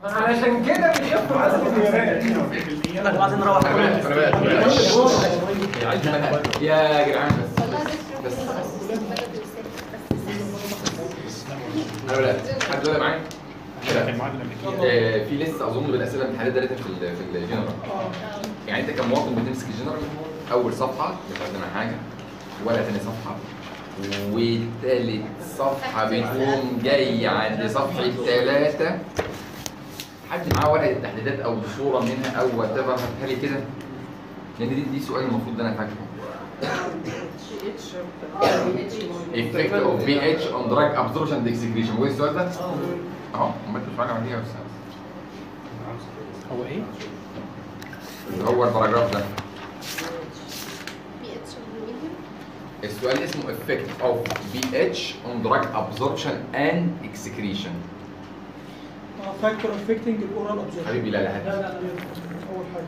علشان كده بيخفوا عدد النيرات يلا عايزين نروح خلي بالك، خلي بالك. يا جدعان بس بس انا بدات حد بدأ معايا؟ آه، في لسه اظن بالاسئله الامتحانات دارتها في ال في الجنرال يعني انت كمواطن بتمسك الجنرال اول صفحه مش عندنا حاجه ولا تاني صفحه وتالت صفحه بتقوم جاي عند صفحه ثلاثه حد معاه ورقه تحديدات او صوره منها او وات ايفر هاتها لي كده لان دي دي سؤال المفروض انا فاكره effect of pH on drug absorption and excretion هو السؤال ده؟ اهو امال انت مش فاهم عليه يا استاذ هو ايه؟ اللي هو الباراجراف ده السؤال اسمه effect of pH on drug absorption and excretion فاكتور افكتنج الاورال ابزوربشن حبيبي لا لا لا هات. لا اول حاجه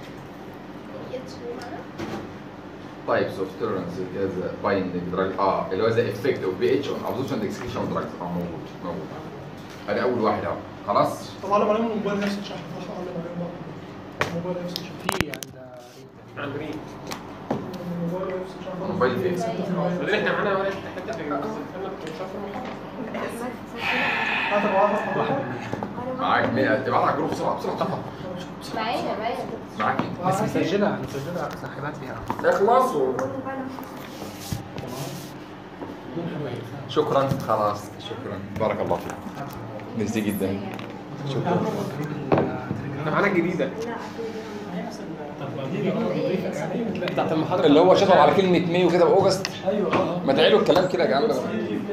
طيب soft tolerance كذا binding drug اه اللي هو زي effect of pH on absorption and excretion of drugs اه موجود موجود ادي اول واحد اهو خلاص طب علم عليهم الموبايل نفس الشحن فاش علم عليهم بقى الموبايل نفس الشحن في عند عند مين؟ الموبايل نفس الشحن الموبايل فين؟ بعدين احنا معانا ورقه حته في انا كنت شايف هات الواحد معاك 100 ابعت على الجروب بسرعه بسرعه بسرعه معايا معايا معاك بس مسجلة مسجلة صاحبات فيها اخلصوا شكرا خلاص شكرا بارك الله فيك ميرسي جدا شكرا احنا معانا الجديده بتاعت المحاضرة اللي هو شطب على كلمه مايو كده باوجست ايوه اه ما تعيلوا الكلام كده يا جماعه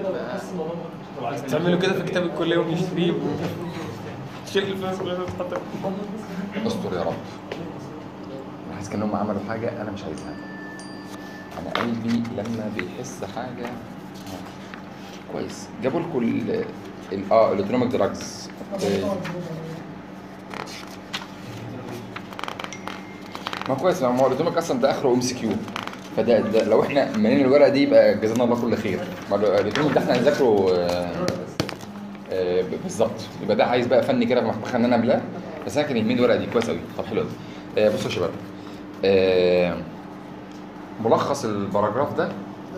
تعملوا كده في كتاب الكلية ونشتريه شيل الفلوس كلها تتحط استر يا رب انا حاسس كانهم عملوا حاجه انا مش عايزها انا قلبي لما بيحس حاجه آه. كويس جابوا لكم ال ال- اه الالكترونيك دراجز ما كويس ما هو الالكترونيك اصلا ده اخره ام سي كيو فده ده لو احنا مالين الورقه دي يبقى جزانا الله كل خير ما الالكترونيك ده احنا هنذاكره آه، آه، ب- بالظبط يبقى ده عايز بقى فني كده في ان انا املاه بس انا كان يهمني الورقه دي كويس قوي طب حلو قوي آه، بصوا يا شباب آه، ملخص الباراجراف ده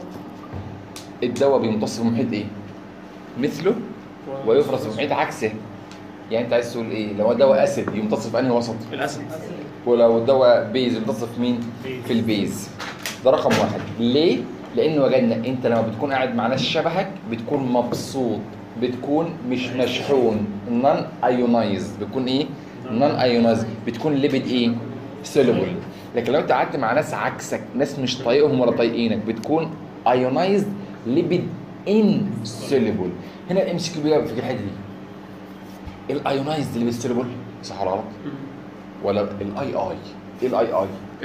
الدواء بيمتص في محيط ايه؟ مثله ويفرز في محيط عكسه يعني انت عايز تقول ايه؟ لو هو دواء اسيد يمتص في انهي وسط؟ الأسد ولو الدواء بيز يمتص في مين؟ في البيز ده رقم واحد ليه؟ لان وجدنا انت لما بتكون قاعد مع ناس شبهك بتكون مبسوط بتكون مش مشحون نون ايونايز بتكون ايه؟ نون ايونايز بتكون ليبيد ايه؟ سوليبل لكن لو انت قعدت مع ناس عكسك ناس مش طايقهم ولا طايقينك بتكون ايونايز ليبيد ان سوليبل هنا الام سي كيو بيجي في الحته دي الايونايز ليبيد سوليبل صح ولا غلط؟ ولا الاي اي ايه الاي اي؟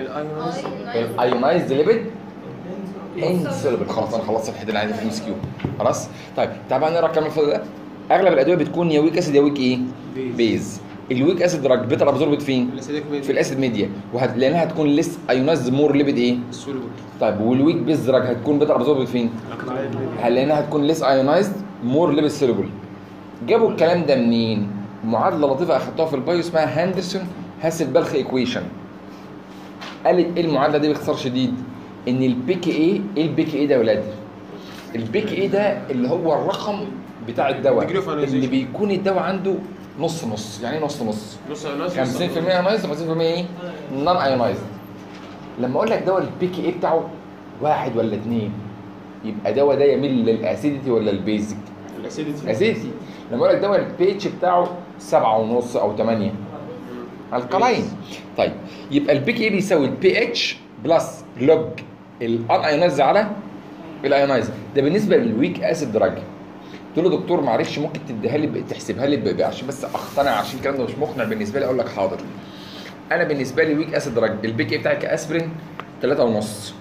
الايونايزد ليبيد انسولبل خلاص انا خلصت الحته اللي عايزها في ام اس كيو خلاص طيب تعال بقى نقرا الكلام الفاضي ده اغلب الادويه بتكون يا ويك اسيد يا ويك ايه بيز الويك اسيد دراج بيتر ابزوربت فين في الاسيد ميديا وهت... لانها هتكون لسه ايونايزد مور ليبيد ايه السولوبل طيب والويك بيز دراج هتكون بيتر ابزوربت فين هل لانها هتكون ليس ايونايزد مور ليبيد سوليبل جابوا الكلام ده منين معادله لطيفه اخدتوها في البايو اسمها هاندرسون هاسل بلخ ايكويشن قالت ايه المعادله دي باختصار شديد ان البيك ايه ايه البيك ايه ده يا ولاد البيك ايه ده اللي هو الرقم بتاع الدواء Degree of ionization. اللي بيكون الدواء عنده نص نص يعني ايه نص نص نص 50% ايونايزد و50% ايه نون ايونايزد لما اقول لك دواء البيك ايه بتاعه واحد ولا اتنين يبقى دواء ده يميل للاسيديتي ولا البيزك الاسيديتي اساسي لما اقول لك دواء البيتش بتاعه سبعة ونص او 8 الكلاين طيب يبقى البي كي بيساوي البي اتش بلس لوج الان ايونايز على الايونايز ده بالنسبه للويك اسيد دراج قلت له دكتور معلش ممكن تديها لي تحسبها لي ب- عشان بس اقتنع عشان الكلام ده مش مقنع بالنسبه لي اقول لك حاضر انا بالنسبه لي ويك اسيد دراج البي كي بتاعي كاسبرين 3 ونص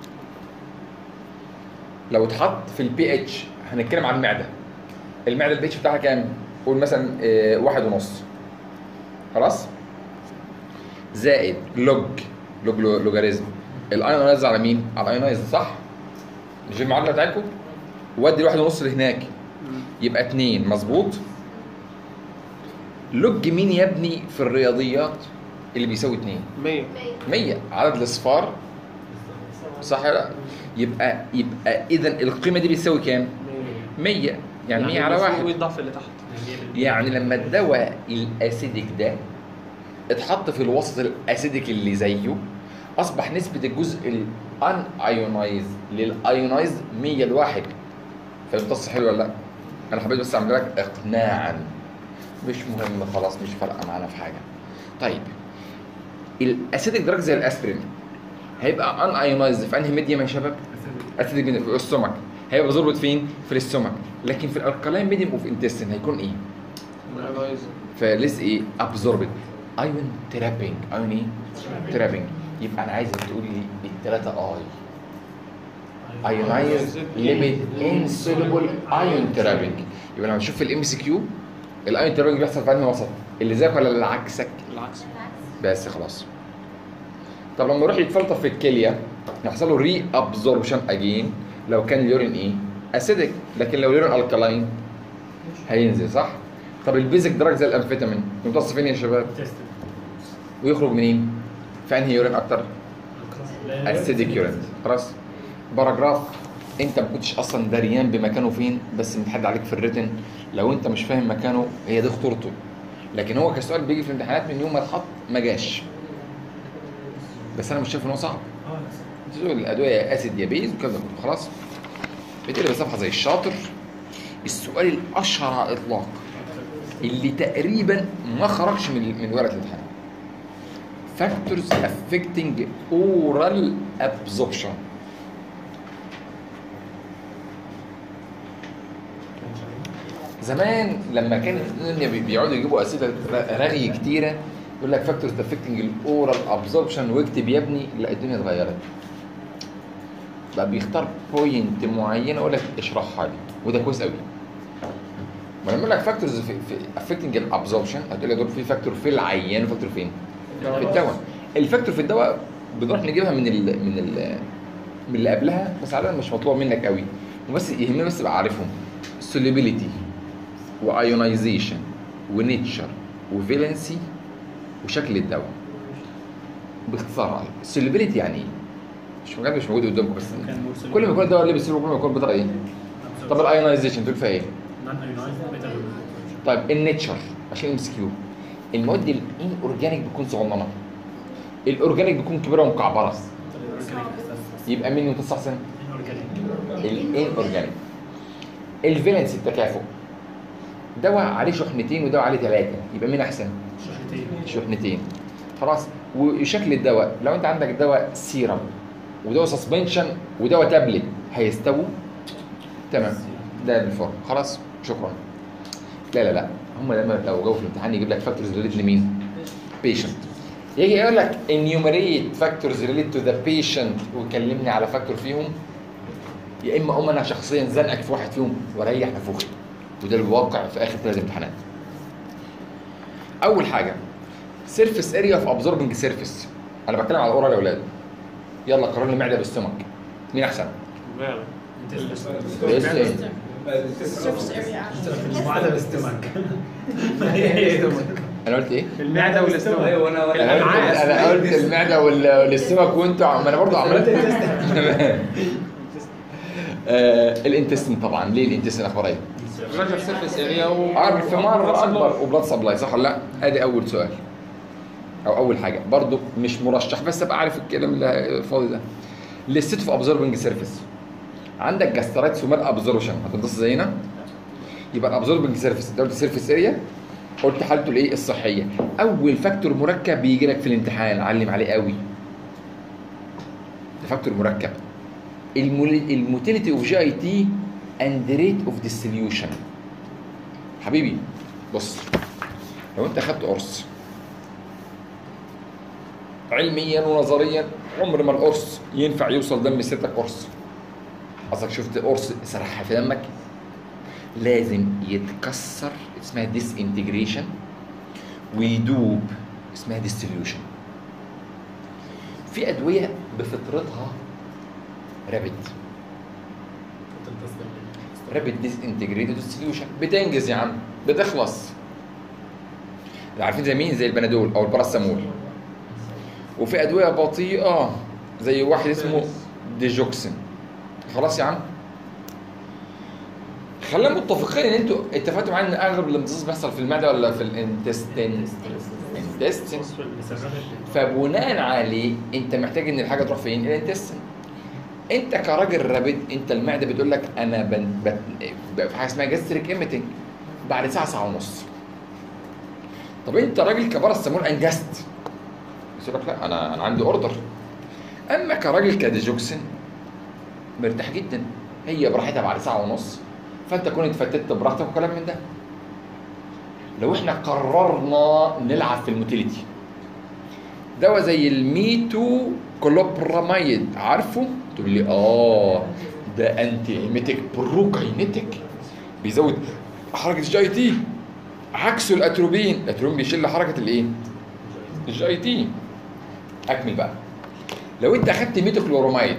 لو اتحط في البي اتش هنتكلم عن المعده المعده البي اتش بتاعها كام؟ قول مثلا آه، واحد ونص خلاص؟ زائد لوج لوج لو- لوجاريزم الايونايز على مين؟ على الايونايز صح؟ مش دي المعادله بتاعتكم؟ ودي الواحد ونص لهناك يبقى اتنين مظبوط لوج مين يا ابني في الرياضيات اللي بيساوي 2 100 100 عدد الاصفار صح ولا لا يبقى يبقى اذا القيمه دي بتساوي كام 100 يعني 100 على واحد والضعف اللي تحت يعني لما الدواء الاسيديك ده اتحط في الوسط الاسيديك اللي زيه اصبح نسبه الجزء الان ايونايز للايونايز 100 لواحد فيمتص حلو ولا لا؟ انا حبيت بس اعمل لك اقناعا مش مهم خلاص مش فارقه معانا في حاجه طيب الاسيديك دراج زي الاسبرين هيبقى ان ايونايز في انهي ميديم يا شباب؟ اسيديك ميديم في السtomach هيبقى ظابط فين؟ في الاستومك لكن في الالكالاين ميديم اوف انتستين هيكون ايه؟ فلسه ايه ابزوربد ايون ترابينج ايون ايه ترابينج يبقى انا عايزك تقول لي الثلاثه اي ايونايز ليميت انسوليبل ايون ترابينج يبقى لما نشوف في الام سي كيو الايون ترابينج بيحصل في انهي وسط اللي زيك ولا اللي عكسك العكس بس خلاص طب لما يروح يتفلتر في الكليه يحصل له ري ابزوربشن اجين لو كان اليورين ايه اسيدك لكن لو اليورين الكلاين هينزل صح طب البيزك دراج زي الامفيتامين يمتص فين يا شباب ويخرج منين في انهي يورين اكتر اسيدك يورين خلاص باراجراف انت ما كنتش اصلا دريان بمكانه فين بس متحد عليك في الريتن لو انت مش فاهم مكانه هي دي خطورته لكن هو كسؤال بيجي في الامتحانات من يوم ما اتحط ما جاش بس انا مش شايف ان هو صعب تقول الادويه يا اسيد يا بيز وكذا كله خلاص بتقلب الصفحه زي الشاطر السؤال الاشهر على الاطلاق اللي تقريبا ما خرجش من من ورقه الامتحان factors affecting oral absorption زمان لما كان الدنيا بي- بيقعدوا يجيبوا اسئله ر- رغي كتيره يقول لك فاكتورز افكتنج الاورال ابزوربشن واكتب يا ابني لا الدنيا اتغيرت بقى بيختار بوينت معينه يقول لك اشرحها لي وده كويس قوي ولما يقول لك فاكتورز في افكتنج الابزوربشن هتقول لي دول في فاكتور في العيان وفاكتور فين؟ في الدواء الفاكتور في الدواء بنروح نجيبها من ال من ال من اللي قبلها بس عادة مش مطلوب منك قوي وبس يهمني بس تبقى عارفهم solubility وايونايزيشن ونيتشر وفالنسي وشكل الدواء باختصار على السوليبيليتي يعني ايه؟ مش مجال مش موجود قدامكم بس كل ما يكون الدواء لابس كل ما يكون بطريقه ايه؟ طب الايونايزيشن دول فيها ايه؟ طيب النيتشر عشان ام كيو المواد الان اورجانيك بتكون صغننه الاورجانيك بتكون كبيره ومكعبره يبقى مين متستحسن؟ الان اورجانيك الفالنسي التكافؤ دواء عليه شحنتين ودواء عليه ثلاثه يبقى مين احسن؟ شحنتين خلاص وشكل الدواء لو انت عندك دواء سيرم ودواء سسبنشن ودواء تابلت هيستووا تمام ده الفورم خلاص شكرا لا لا لا هم لما لو جو في الامتحان يجيب لك فاكتورز ريليت لمين؟ بيشنت يجي يقول لك enumerate factors related to the patient ويكلمني على فاكتور فيهم يا اما اقوم انا شخصيا زنقك في واحد فيهم واريح نفوخي وده الواقع في اخر ثلاث امتحانات اول حاجه سيرفيس اريا اوف ابزوربنج سيرفيس انا بتكلم على الاورال يا اولاد يلا قرر لي معده باستمك مين احسن؟ بس ايه؟ surface area معادله استمك انا قلت ايه؟ المعده والاستومك ايوه انا انا قلت انا قلت المعده وال- والاستمك وانتوا عم- ما انا برضه عملت آه الانتستين طبعا ليه الانتستين اخبار ايه؟ الراجل سيرفيس اريا و عارف في مره اكبر وبلاد سبلاي صح ولا لا؟ ادي اول سؤال او اول حاجه برضو مش مرشح بس ابقى عارف الكلام اللي الفاضي ده للست في ابزوربنج سيرفيس عندك جاسترايتس ومال ابزوربشن هتنتص زينا يبقى الابزوربنج سيرفيس انت قلت سيرفيس اريا قلت حالته الايه الصحيه اول فاكتور مركب بيجي لك في الامتحان علم عليه قوي ده فاكتور مركب الموتيليتي اوف جي اي تي اند ريت اوف ديستريبيوشن حبيبي بص لو انت خدت قرص علميا ونظريا عمر ما القرص ينفع يوصل دم ستك قرص قصدك شفت قرص سرح في دمك لازم يتكسر اسمها ديس انتجريشن ويدوب اسمها ديستريبيوشن في ادويه بفطرتها رابد رابد ديس انتجريتد ديستريبيوشن بتنجز يا عم بتخلص عارفين زي مين زي البنادول او الباراسيتامول وفي ادويه بطيئه زي واحد اسمه ديجوكسين خلاص يا عم خلينا متفقين ان انتوا اتفقتوا معايا ان اغلب الامتصاص بيحصل في المعده ولا في الانتستين انتستين فبناء عليه انت محتاج ان الحاجه تروح فين الانتستين انت كراجل رابد انت المعده بتقول لك انا بن بن بقى في حاجه اسمها جاستريك ايميتنج بعد ساعه ساعه ونص طب انت راجل كباراسيتامول انجزت يقول لك لا انا انا عندي اوردر اما كراجل كديجوكسين مرتاح جدا هي براحتها بعد ساعه ونص فانت كنت اتفتت براحتك وكلام من ده لو احنا قررنا نلعب في الموتيليتي دواء زي الميتو كلوبراميد عارفه تقول لي اه ده انتي ايميتيك بروكاينيتيك بيزود حركه الجي تي عكسه الاتروبين الاتروبين بيشيل حركه الايه الجي تي اكمل بقى لو انت اخدت ميتوكلورومايد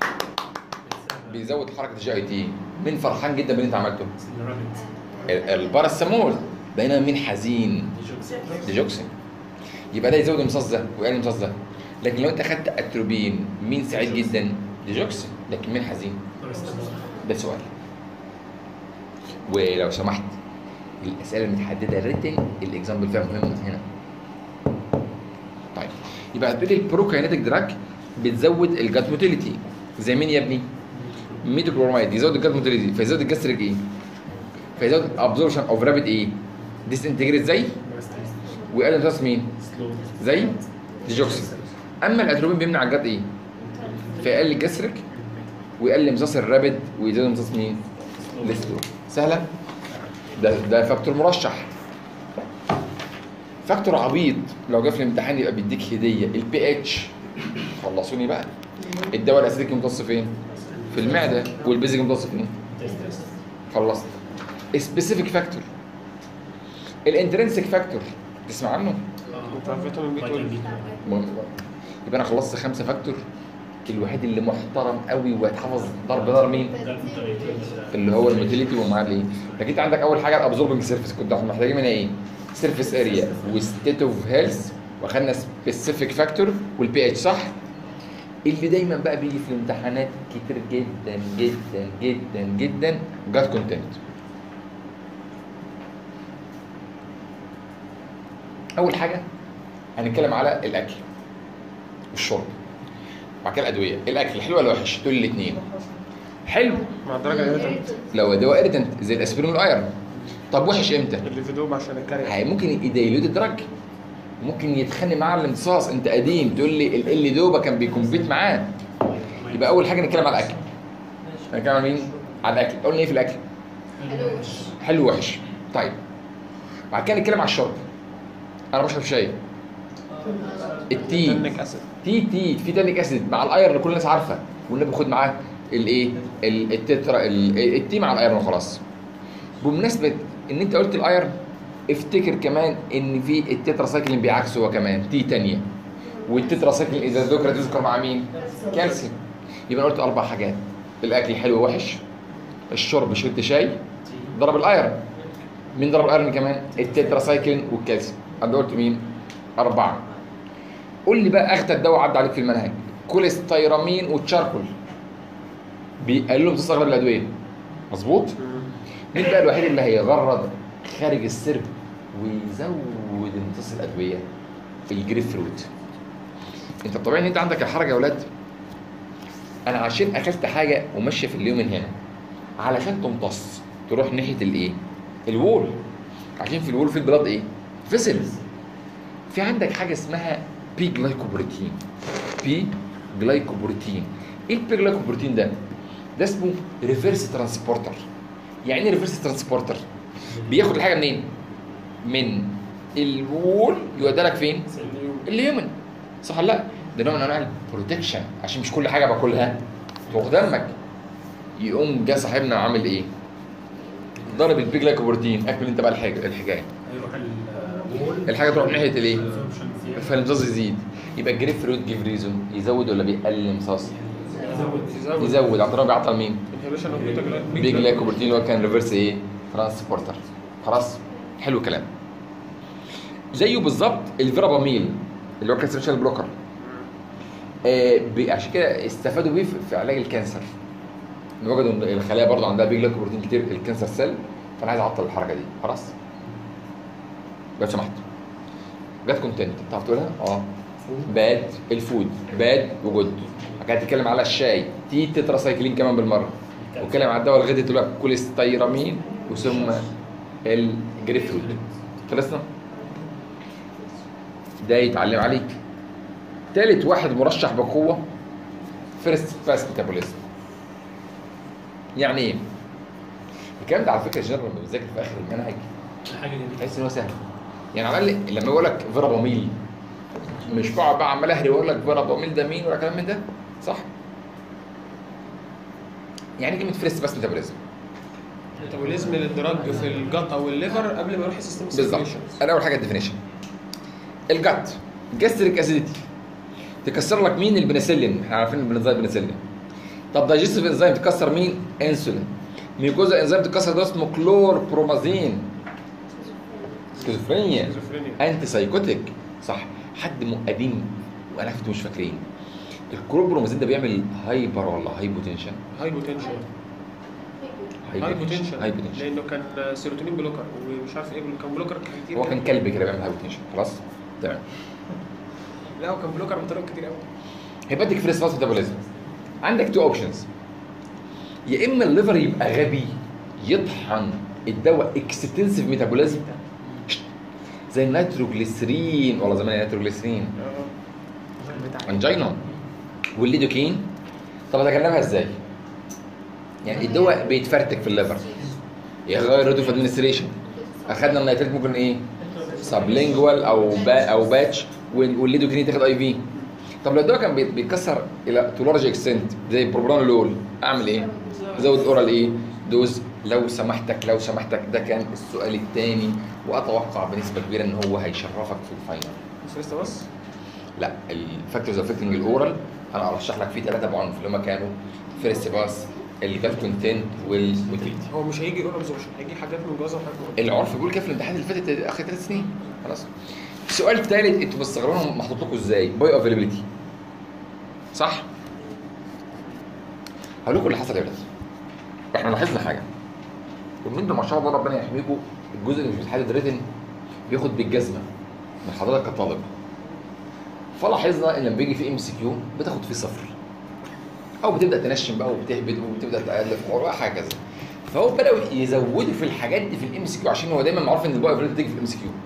بيزود حركه الجي تي مين فرحان جدا باللي انت عملته ال- الباراسيتامول بينما مين حزين ديجوكسين يبقى ده يزود الامتصاص ده ويقلل الامتصاص ده لكن لو انت اخدت اتروبين مين سعيد جدا ديجوكسين لكن مين حزين ده سؤال ولو سمحت الاسئله المتحدده ريتن الاكزامبل فيها مهم هنا طيب يبقى هتقول لي البروكاينيتك دراج بتزود الجات موتيليتي زي مين يا ابني؟ ميتوكلورايد يزود الجات موتيليتي فيزود الجاستريك ايه؟ فيزود ابزوربشن اوف رابيد ايه؟ ديس انتجريت زي ويقلل امتصاص مين؟ زي ديجوكسين اما الاتروبين بيمنع الجات ايه؟ فيقلل الجاستريك ويقلل امتصاص الرابد ويزود امتصاص مين؟ السلو سهله؟ ده ده فاكتور مرشح فاكتور عبيط لو جه في الامتحان يبقى بيديك هديه البي اتش خلصوني بقى الدواء الاسيديك يمتص فين؟ في المعده والبيزك يمتص فين؟ خلصت سبيسيفيك فاكتور الانترنسيك فاكتور تسمع عنه؟ انت فيتامين بي 12 م- يبقى انا خلصت خمسه فاكتور الوحيد اللي محترم قوي وهيتحفظ ضرب ضرب مين؟ اللي هو الموتيليتي ومعاه الايه؟ لكن انت عندك اول حاجه الابزوربنج سيرفيس كنت محتاجين منها ايه؟ سيرفيس اريا وستيت اوف هيلث واخدنا سبيسيفيك فاكتور والبي اتش صح؟ اللي دايما بقى بيجي في الامتحانات كتير جدا جدا جدا جدا جات كونتنت اول حاجه هنتكلم على الاكل والشرب بعد كده الادويه الاكل حلو ولا وحش تقول لي الاثنين حلو مع الدرجه اللي لو دواء ايريتنت زي الاسبرين والايرون طب وحش امتى اللي في دوب عشان الكاري هي ممكن يديلوت الدرج ممكن يتخانق معاه على الامتصاص انت قديم تقول لي ال اللي دوبه كان بيكمبيت معاه يبقى اول حاجه نتكلم على الاكل هنتكلم على مين على الاكل قلنا ايه في الاكل حلو وحش طيب بعد كده نتكلم على الشرب انا بشرب شاي التي تنك اسيد تي تي في تانيك اسيد مع الايرون اللي كل الناس عارفه والنبي خد معاه الايه ال- التترا ال- التي مع الايرون خلاص بمناسبه ان انت قلت الايرون افتكر كمان ان في التترا سايكلين بيعكسه هو كمان تي تانية والتترا سايكلين اذا ذكر تذكر مع مين كالسيوم يبقى أنا قلت اربع حاجات الاكل حلو ووحش الشرب شربت شاي ضرب الايرون مين ضرب الايرون كمان التترا سايكلين والكالسيوم انا قلت مين اربعه قول لي بقى اخدت دواء عدى عليك في المنهج كوليستيرامين وتشاركول بيقللوا امتصاص اغلب الادويه مظبوط مين بقى الوحيد اللي هيغرد خارج السرب ويزود امتصاص الادويه الجريب فروت انت الطبيعي ان انت عندك الحركه يا اولاد انا عشان اكلت حاجه وماشيه في اليوم من هنا علشان تمتص تروح ناحيه الايه الوول عشان في الوول في البلاد ايه فيسلز في عندك حاجه اسمها بي جلايكوبروتين بي جلايكوبروتين ايه البي جلايكوبروتين ده ده اسمه ريفرس ترانسبورتر يعني ايه ريفرس ترانسبورتر بياخد الحاجه منين من الوول يوديها لك فين اليومن صح ولا لا ده نوع من انواع البروتكشن عشان مش كل حاجه باكلها تروح دمك يقوم جه صاحبنا عامل ايه ضرب البي جلايكوبروتين اكمل انت بقى الحاجه الحكايه هيروح الوول الحاجه تروح ناحيه الايه absorption زيادة. فالامتصاص يزيد يبقى الجريب فروت جيف ريزون يزود ولا بيقلل الامتصاص يزود يزود عن طريق بيعطل مين انهبيشن اوف بيتا بي جلايكوبروتين اللي هو كان ريفرس ايه ترانسبورتر خلاص حلو الكلام زيه بالظبط الفيراباميل اللي هو كانسر شال بلوكر آه ب- عشان كده استفادوا بيه في- في علاج الكانسر إن وجدوا ان الخلايا برضه عندها بيج بروتين كتير الكانسر سيل فانا عايز اعطل الحركه دي خلاص لو سمحت جت كونتنت تعرف تقولها؟ اه باد الفود باد وجود كانت تتكلم على الشاي تي تتراسايكلين كمان بالمره واتكلم على الدواء الغدي تقول لك كوليستيرامين وثم الجريب فروت خلصنا ده يتعلم عليه تالت واحد مرشح بقوه فيرست باس ميتابوليزم يعني ايه؟ الكلام ده على فكره جنرال لما بتذاكر في اخر المنهج الحاجه دي تحس ان هو سهل يعني على الاقل لما يقول لك فيراباميل مش بقعد بقى عمال اهري واقول لك فيراباميل ده مين ولا كلام من ده صح؟ يعني كلمه فريست بس ميتابوليزم ميتابوليزم للدرج في الجت او الليفر قبل ما يروح السيستم بالظبط انا اول حاجه الديفينيشن الجت جاستريك اسيديتي تكسر لك مين البنسلين احنا عارفين البنزايم بنسلين طب دايجستيف انزيم تكسر مين انسولين ميوكوزا انزيم تكسر ده اسمه كلور برومازين سكيزوفرينيا سكيزوفرينيا. انتي سايكوتيك صح حد م- قديم وانا عرفت مش فاكرين الكلوبرومازين ده بيعمل هايبر ولا هايبوتنشن هاي بوتنشال هاي بوتنشال هاي بوتنشن لانه كان سيروتونين بلوكر ومش عارف ايه كان بلوكر كتير هو كان كلب كده بيعمل هايبوتنشن خلاص تمام لا هو كان بلوكر بطرق كتير قوي هيباتيك فريس فاست ميتابوليزم عندك تو اوبشنز يا اما الليفر يبقى غبي يطحن الدواء اكستنسيف ميتابوليزم زي النيتروجليسرين والله زمان النيتروجليسرين انجينا والليدوكين طب اتجنبها ازاي؟ يعني الدواء بيتفرتك في الليفر يغير ريت اوف ادمنستريشن اخدنا النيتريت ممكن ايه؟ سبلينجوال او با او باتش وال- والليدوكين يتاخد اي في طب لو الدواء كان بيت- بيتكسر الى تو لارج اكستنت زي البروبرانولول اعمل ايه؟ زود اورال ايه؟ دوز لو سمحتك لو سمحتك ده كان السؤال الثاني واتوقع بنسبه كبيره ان هو هيشرفك في الفاينل بس لسه بس لا الفاكتورز افكتنج الاورال انا ارشح لك فيه ثلاثه بعنف اللي هم كانوا فيرست باس الجات كونتنت والموتيليتي هو مش هيجي اورال ابزوربشن هيجي حاجات من جوه وحاجات من جوه. العرف بيقول كده في الامتحانات اللي فاتت اخر ثلاث سنين خلاص السؤال الثالث انتوا مستغربين محطوط لكم ازاي باي افيلابيلتي صح هقول لكم اللي حصل يا ولاد احنا لاحظنا حاجه ان انتوا ما شاء الله ربنا يحميكم الجزء اللي مش بيتحدد ريتن بياخد بالجزمه من حضرتك كطالب فلاحظنا ان لما بيجي في ام سي كيو بتاخد فيه صفر او بتبدا تنشن بقى وبتهبد وبتبدا تالف وهكذا فهو بداوا يزودوا في الحاجات دي في الام سي كيو عشان هو دايما معروف ان الباي افيلابيلتي تيجي في الام سي كيو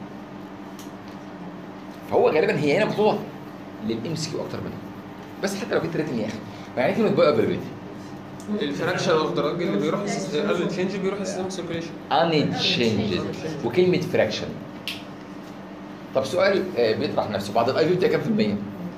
فهو غالبا هي هنا محطوطه للام سي كيو اكتر منها بس حتى لو كنت ريتن يا اخي يعني كلمه باي افيلابيلتي الفراكشن اوف دراج اللي بيروح قبل التشينج بيروح السيستم سيركيليشن unchanged وكلمه فراكشن طب سؤال آه، بيطرح نفسه بعد الاي في بتاعك كام في المية؟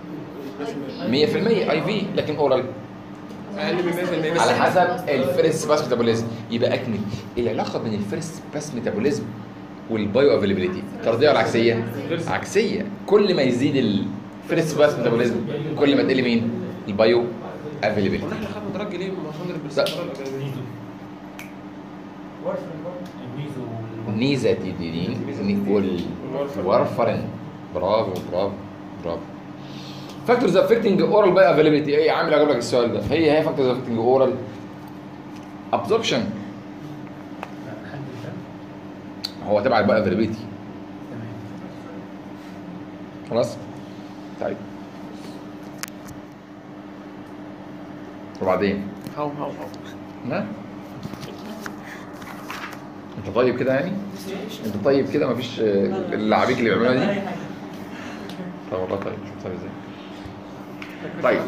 100% اي في لكن اورال اقل من 100% بس على حسب الفيرست باس ميتابوليزم يبقى اكمل العلاقه بين الفيرست باس ميتابوليزم والبايو افيلابيلتي طرديه ولا عكسيه؟ عكسيه كل ما يزيد الفيرست باس ميتابوليزم كل ما تقل مين؟ البايو افيلابيلتي هو احنا خدنا دراج ليه ما 100% لا. oral availability؟ الميزو نيزاتيدين والورفرين برافو برافو برافو فاكتورز افكتنج اورال باي افيلابيلتي ايه عامل اجيب لك السؤال ده هي هي فاكتورز افكتنج اورال ابزوربشن حد ده هو تبع الباي افيلابيلتي تمام خلاص طيب وبعدين هاو هاو هاو ها انت طيب كده يعني انت طيب كده مفيش آه، اللعابيك اللي بيعملوها دي طب والله طيب شوف طيب ازاي طيب.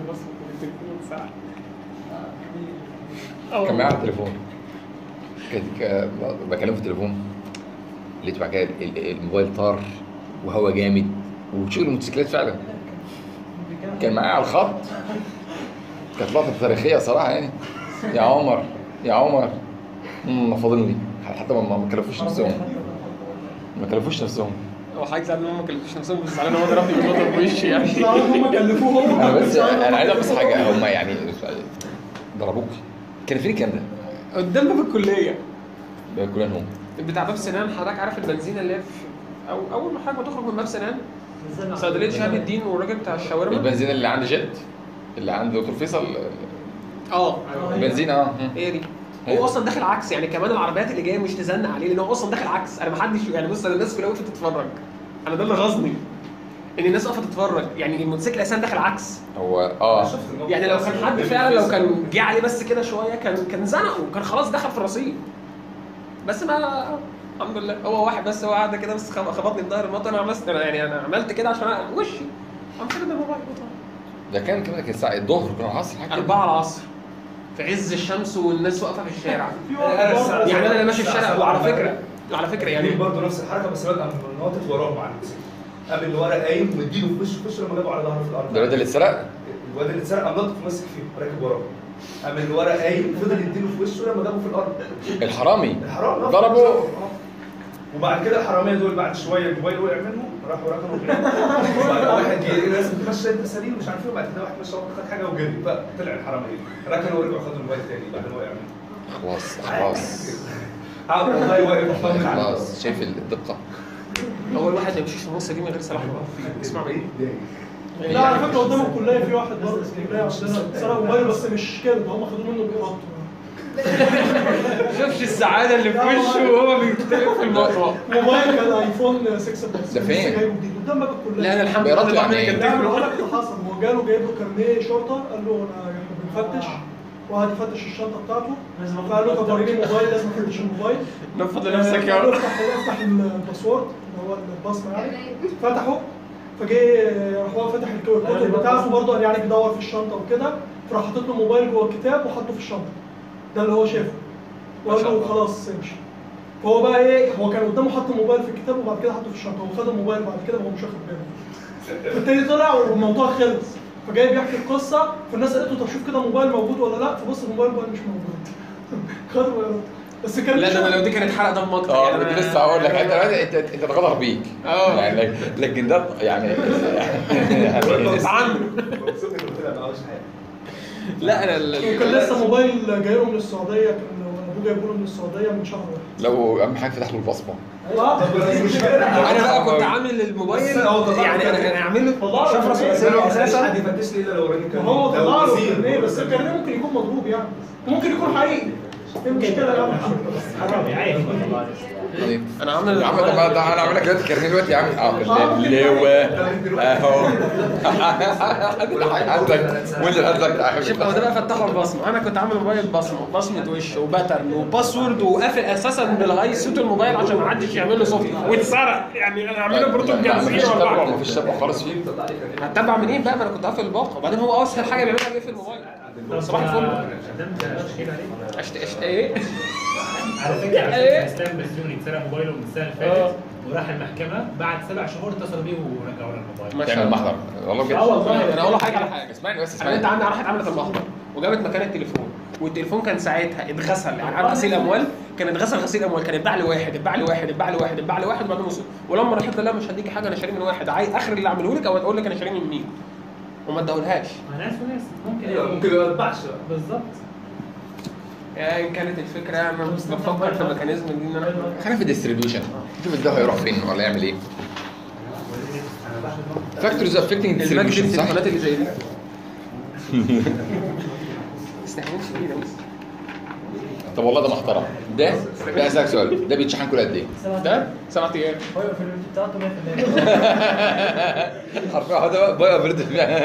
كان معايا على التليفون كنت ك- بكلمه في التليفون لقيت بعد كده ال- ال- الموبايل طار وهوا جامد وشغل الموتوسيكلات فعلا كان معايا على الخط كانت لقطه تاريخيه صراحه يعني يا عمر يا عمر امم فاضلني حتى ما ما كلفوش نفسهم ما كلفوش نفسهم هو حضرتك زعلان ان هم ما كلفوش نفسهم بس زعلان ان هو ضربني بالنقطه في وشي يعني هم كلفوهم انا بس انا عايز بس حاجه هم يعني ضربوك كان فين الكلام ده؟ قدامنا في الكليه ده كلهم هم بتاع باب سنان حضرتك عارف البنزينه اللي هي في او اول ما حاجه ما تخرج من باب سنان صيدليه شهاب الدين والراجل بتاع الشاورما البنزين اللي عند جد اللي عند دكتور فيصل اه البنزين اه هي دي هي. هو اصلا داخل عكس يعني كمان العربيات اللي جايه مش تزنق عليه لان هو اصلا داخل عكس انا ما حدش يعني بص انا الناس كلها وقفت تتفرج انا ده اللي غاظني ان الناس واقفه تتفرج يعني الموتوسيكل اساسا داخل عكس هو اه يعني لو كان حد فعلا لو كان جه عليه بس كده شويه كان كان زنقه كان خلاص دخل في الرصيف بس ما الحمد لله هو واحد بس هو قاعد كده بس خب- خبطني في ظهر المطر انا عملت أنا يعني انا عملت كده عشان أنا- وشي قام كده الموبايل ده كان كمان كان الساعه الظهر كان العصر حاجه كده. أربعة العصر في عز الشمس والناس واقفة في الشارع في واحد يعني أنا اللي ماشي في الشارع وعلى فكرة على فكرة يعني يعني برضه نفس الحركه بس بقى ناطط وراه مع الناس قام اللي ورا قايم واديله في وشه في وشه لما جابه على ظهره في الارض ده الواد اللي اتسرق الواد اللي اتسرق قام ناطط ماسك فيه راكب وراه قام اللي ورا قايم فضل يديله في وشه لما جابه في الارض الحرامي الحرام آه، ضربه آه. وبعد كده الحراميه دول بعد شويه الموبايل وقع منهم راحوا ركنوا بعيد وبعد كده واحد جه لازم تمشي انت سليم مش عارف ايه وبعد كده واحد مشى خد حاجه وجري فطلع الحراميه ركنوا ورجعوا خدوا الموبايل تاني بعد ما وقع منهم خلاص خلاص قعد والله واقف مطمن عليه خلاص شايف الدقه هو الواحد ما يمشيش في النص دي من غير سلاح اسمع مني لا على فكره قدام الكليه في واحد برضه في الكليه عندنا سرق موبايل بس مش كده ده هم خدوه منه بإرادته شوفش السعادة اللي في وشه وهو بيكتب في الموضوع موبايل كان ايفون 6 بلس ده فين؟ لسه جايبه جديد قدام باب الكليه لا انا الحمد بإرادته لله يعني بعمل إيه؟ كده لا بقول لك اللي حصل هو جاله جايب له كارنيه شرطه قال له انا احنا بنفتش وقعد يفتش الشنطه بتاعته فقال له طب وريني الموبايل لازم افتش الموبايل نفض لنفسك يا قال له رب افتح افتح الباسورد اللي هو البصمه يعني فتحه فجه راح هو فتح الكود بتاعته برضه قال يعني بيدور في الشنطه وكده فراح حاطط له موبايل جوه الكتاب وحطه في الشنطه ده اللي هو شافه وقال له خلاص امشي فهو بقى ايه هو كان قدامه حط الموبايل في الكتاب وبعد كده حطه في الشنطه وخد الموبايل بعد كده وهو مش واخد باله فالتاني طلع والموضوع خلص فجاي بيحكي القصه فالناس قالت له طب شوف كده موبايل موجود ولا لا فبص الموبايل بقى مش موجود خد موبايل بس كان لا ده أنا لو دي كانت حلقة دم اكتر اه يعني كنت أنا- لسه هقول لك انت انت انت اتغدر بيك اه. يعني لك- لكن ده يعني يعني عنه مبسوط انه طلع ما عملش حاجه لا انا ال- وكان لسه موبايل جاي له من السعوديه كان ابوه جايبه له من السعوديه من شهر واحد لو اهم حاجه فتح له البصمه اه طب المشكله انا بقى كنت عامل الموبايل بس هو طلع يعني له انا انا عامل له طلع له شفره كارنيه. ثلاثيه حد اساسا يفتش لي الا لو وراني كان هو لو طلع له وزير. كارنيه بس الكارنيه ممكن يكون مضروب يعني ممكن يكون حقيقي ايه المشكله يعني حرامي عادي والله انا عامل يا عم طب ما ده انا اعمل لك دلوقتي كارنيه دلوقتي يا عم اه اللواء اهو قصدك وانت قصدك شوف هو ده بقى فتحوا البصمه انا كنت عامل موبايل بصمه بصمه وش وباترن وباسورد وقافل اساسا بالهاي صوت الموبايل عشان ما حدش يعمل له صوت واتسرق يعني انا عامله بروتوكول مفيش جنسيه تبع ولا مفيش تبع خالص فيه هتتبع منين بقى ما انا كنت قافل الباقه وبعدين هو اسهل حاجه بيعملها بيقفل الموبايل صباح الفل قدمت تشكيل عليه اشت اشت ايه على فكره على فكره اسلام بسيوني اتسرق موبايله من السنه اللي اه. فاتت وراح المحكمه بعد سبع شهور اتصلوا بيه ورجعوا له الموبايل ما شاء تعمل الله محضر والله بجد اه والله انا اقول لك حاجه على حاجه اسمعني بس انا انت اسمعني عندي راحت عملت المحضر وجابت مكان التليفون والتليفون كان ساعتها اتغسل يعني عارف غسيل اموال كان اتغسل غسيل اموال كان اتباع لواحد اتباع لواحد اتباع لواحد اتباع لواحد وبعدين وصل ولما رحت له لا مش هديكي حاجه انا شاريه من واحد عايز اخر اللي اعمله لك او اقول لك انا شاريه من مين وما اداهولهاش ما ناس وناس ممكن ايوه ممكن ما يتبعش بالظبط يعني ان كانت الفكره انا بفكر في الميكانيزم دي ان انا خلينا في الديستريبيوشن شوف الدواء هيروح فين ولا يعمل ايه فاكتورز افكتنج المجد ديستريبيوشن صح التليفونات اللي زي دي استحملش فيه ده بس. طب والله ده محترم ده ده اسالك سؤال ده بيتشحن كل قد ايه ده سبع ايام هو في الوقت بتاعته 100% حرفيا هو ده باي افرد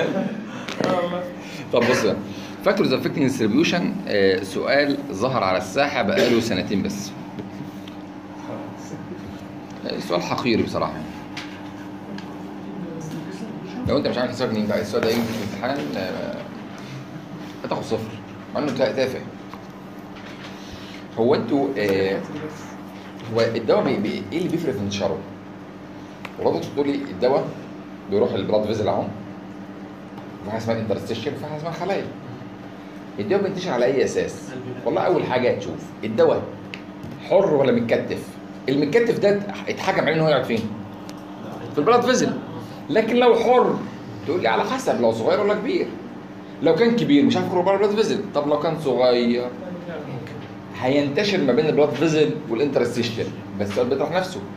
طب بص بقى فاكتورز افكتنج ديستريبيوشن سؤال ظهر على الساحه بقاله سنتين بس آه، سؤال حقيري بصراحه لو انت مش عامل حسابك ان ينفع السؤال ده يجي في الامتحان آه، هتاخد صفر مع انه تا- تافه هو انتوا آه، هو الدواء بي... بي... ايه اللي بيفرق في انتشاره؟ والله انتوا بتقولي الدواء بيروح البلاد فيزل اهو في حاجه اسمها انترستيشن وفي حاجه اسمها خلايا الدواء بينتشر على اي اساس؟ والله اول حاجه هتشوف الدواء حر ولا متكتف؟ المتكتف ده اتحكم عليه ان هو يقعد فين؟ في البلاد فيزل لكن لو حر تقول لي على حسب لو صغير ولا كبير لو كان كبير مش هيخرج بره البلاد فيزل طب لو كان صغير هينتشر ما بين البلاد فيزل والانترستيشن بس السؤال بيطرح نفسه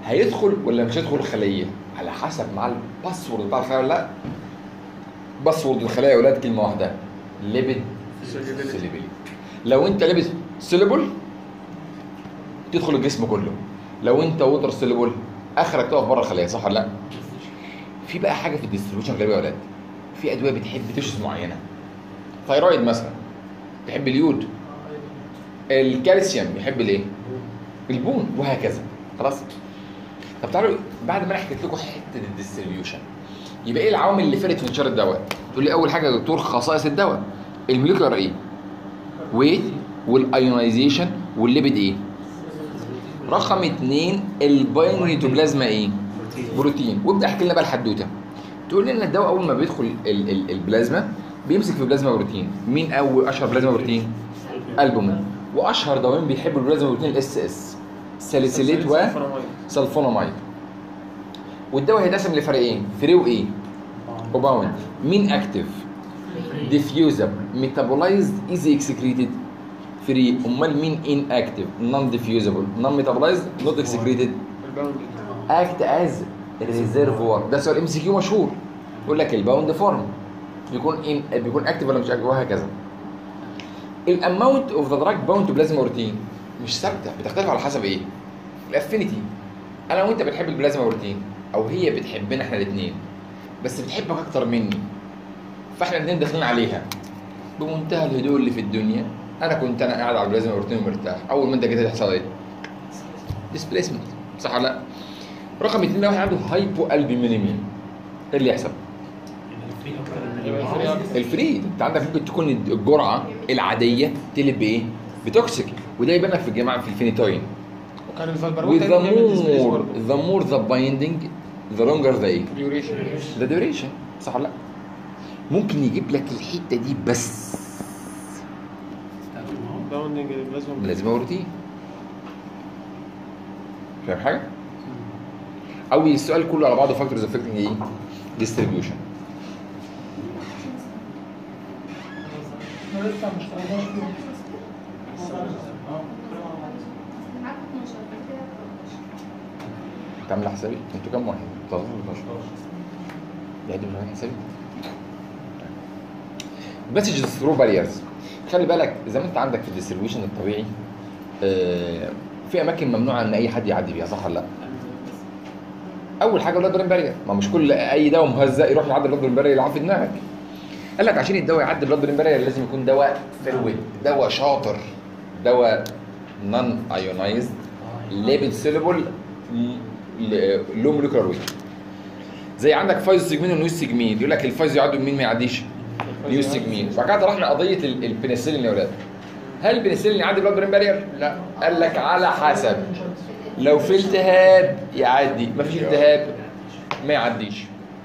هيدخل ولا مش هيدخل الخليه على حسب مع الباسورد بتاع الخليه ولا لا باسورد الخليه يا ولاد كلمه واحده ليبيد سيليبل لو انت لابس سيليبل تدخل الجسم كله لو انت ووتر سيليبل اخرك تقف بره الخليه صح ولا لا في بقى حاجه في الديستريبيوشن غريبه يا ولاد في ادويه بتحب تشخيص معينه ثايرويد مثلا بيحب اليود الكالسيوم يحب الايه البون وهكذا خلاص طب تعالوا بعد ما انا حكيت لكم حته الديستريبيوشن يبقى ايه العوامل اللي فرقت في انتشار الدواء تقول لي اول حاجه يا دكتور خصائص الدواء الموليكولار ايه ويت والايونايزيشن والليبيد ايه رقم اثنين الباينري بلازما ايه بروتين وابدا احكي لنا بقى الحدوته تقول لنا الدواء اول ما بيدخل ال ال البلازما بيمسك في بلازما بروتين مين اول اشهر بلازما بروتين البومين واشهر دوايين بيحبوا البلازما بروتين الاس اس ساليسيليت وسلفونامايد والدواء هيتقسم لفريقين فري وايه وباوند مين اكتف ديفيوزبل ميتابولايزد ايزي اكسكريتد فري امال مين ان اكتف نون ديفيوزبل نون ميتابولايزد نوت اكسكريتد اكت از ريزرفوار ده سؤال ام سي كيو مشهور يقول لك الباوند فورم بيكون ان بيكون اكتف ولا مش اكتف وهكذا الاماونت اوف ذا دراج باوند تو بلازما بروتين مش ثابته بتختلف على حسب ايه الافينيتي انا وانت بنحب البلازما بروتين او هي بتحبنا احنا الاثنين بس بتحبك اكتر مني فاحنا الاثنين داخلين عليها بمنتهى الهدوء اللي في الدنيا انا كنت انا قاعد على البلازما بروتين ومرتاح اول ما انت جيت هيحصل ايه ديسبليسمنت صح ولا لا رقم اثنين لو واحد عنده هايبو البيمينيميا ايه اللي يحصل الفري انت عندك ممكن تكون الجرعه العاديه تقلب بايه بتوكسيك وده يبان لك في الجماعه في الفينيتوين وكان الفالبرمون with the تقريبا بيعمل displace more برضه. the more the binding the longer the ايه duration. the duration صح ولا لا ممكن يجيب لك الحته دي بس Bounding البلازما لازم روتين فاهم حاجه او السؤال كله على بعضه فاكتورز افكتنج ايه ديستريبيوشن احنا لسه ما اشتغلناش فيه تعمل حسابي انتوا كام واحد 13 12 يعني مش عاملين حسابي مسجز ثرو باريرز خلي بالك زي ما انت عندك في الديستريبيوشن الطبيعي آه، في اماكن ممنوعه ان اي حد يعدي بيها صح ولا لا؟ اول حاجه بلاد برين بارير ما مش كل اي دواء مهزأ يروح يعدي بلاد برين بارير يلعب في دماغك قال لك عشان الدواء يعدي بلاد برين بارير لازم يكون دواء فلويد دواء شاطر دواء نون ايونايزد ليبيد سيلبل لو موليكولار ويت زي عندك فايزو سيجمين ونيوز سيجمين يقول لك الفايزو يعدوا مين ما يعديش نيوز سيجمين وبعد كده رحنا قضيه ال- البنسلين يا ولاد هل البنسلين يعدي بلاد برين بارير؟ لا قال لك على حسب لو في التهاب يعدي ما فيش التهاب ما يعديش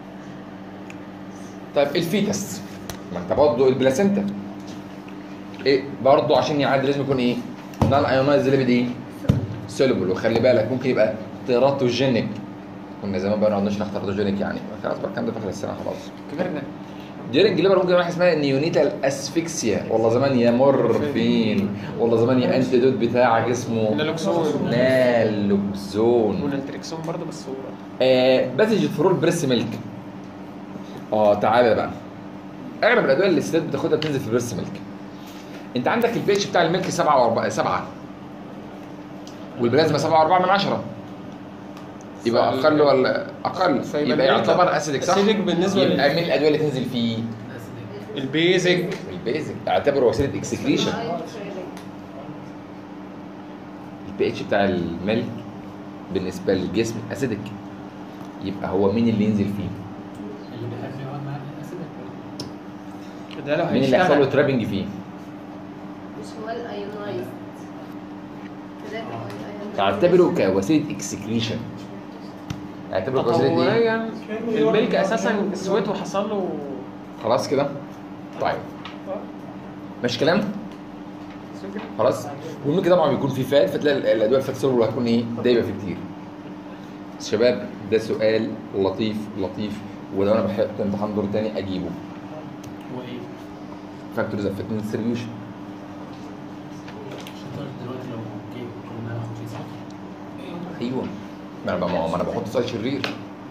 طيب الفيتس ما انت برضه البلاسنتا ايه برضه عشان يعدي لازم يكون ايه نون ايونايز ليبيد ايه سوليبل وخلي بالك ممكن يبقى تيراتوجينيك كنا زمان بقى نقعد نشرح تيراتوجينيك يعني خلاص بقى الكلام ده في اخر السنه خلاص كبرنا ديرنج ليبر ممكن واحد اسمها نيونيتال اسفكسيا والله زمان يا مورفين والله زمان يا انتيدوت بتاعك اسمه نالوكسون نالوكزون ونالتريكسون برضه بس هو آه باسج ثرول بريس ميلك اه تعالى بقى اغلب الادويه اللي الستات بتاخدها بتنزل في البريس ميلك انت عندك البي اتش بتاع الميلك 7 و4 7 والبلازما 7 و4 من 10 يبقى اقل ولا اقل فيبقى يبقى الميلك يعتبر اسيدك صح acidic بالنسبة يبقى لل- مين الادويه اللي تنزل فيه البيزك البيزك اعتبره وسيله اكسكريشن البي اتش بتاع الميلك بالنسبه للجسم اسيدك يبقى هو مين اللي ينزل فيه اللي بيحب يقعد معاك الاسيدك ده لو مين اللي هيحصل له هيشتغل ترابنج فيه مش هو الايونايز تعتبره كوسيله اكسكريشن اعتبره كوسيله ايه تطوريا الملك اساسا سويت وحصل له خلاص كده طيب مش كلام خلاص والملك طبعا بيكون فيه فات فتلاقي الادويه الفات سولو هتكون ايه دايبه فيه كتير شباب ده سؤال لطيف لطيف ولو انا بحب امتحان دور تاني اجيبه هو ايه؟ فاكتورز افكتنج ديستريبيوشن عشان تعرف دلوقتي لو جه كنا هناخد فيه صح؟ ايوه ما انا ما انا بحط سؤال شرير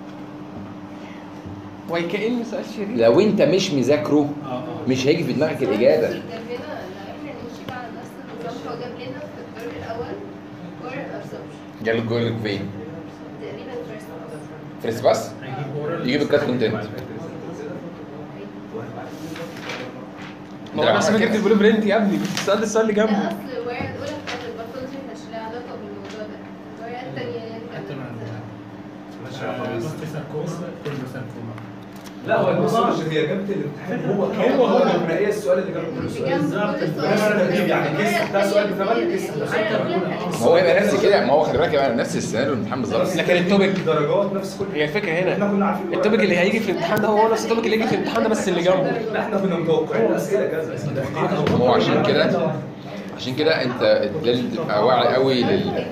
وكأن سؤال شرير لو انت مش مذاكره اه اه مش هيجي في دماغك الاجابه جاب لنا احنا نمشي على نفس النظام هو جاب لنا في الدور الاول core absorption جالك جول لك فين؟ تقريبا first فريس بس هيجيب اورال يجيب الكات كونتنت ما هو انا احسن فكره البلو برنت يا ابني السؤال ده السؤال اللي لا جنبه اصل الورقه الاولى بتاعت الباثولوجي ما كانش لها علاقه بالموضوع ده الورقه الثانيه يعني حتى مع كانت نص ساركوما كل ساركوما لا هو الباثولوجي هي جابت الامتحان هو كان هو- هو. ما هي السؤال اللي جابه كل سؤال بالظبط نفس الترتيب يعني كيس ده سؤال بثمانية كيس ما هو يبقى نفس كده ما هو خلي بالك يبقى نفس السيناريو الامتحان بالظبط لكن التوبيك درجات نفس كل هي الفكره احنا هنا كنا عارفين التوبيك اللي هيجي في الامتحان ده هو نفس التوبيك اللي هيجي في الامتحان ده بس اللي جنبه لا احنا كنا متوقعين الاسئله كذا ما هو عشان كده عشان كده انت لازم تبقى واعي قوي لل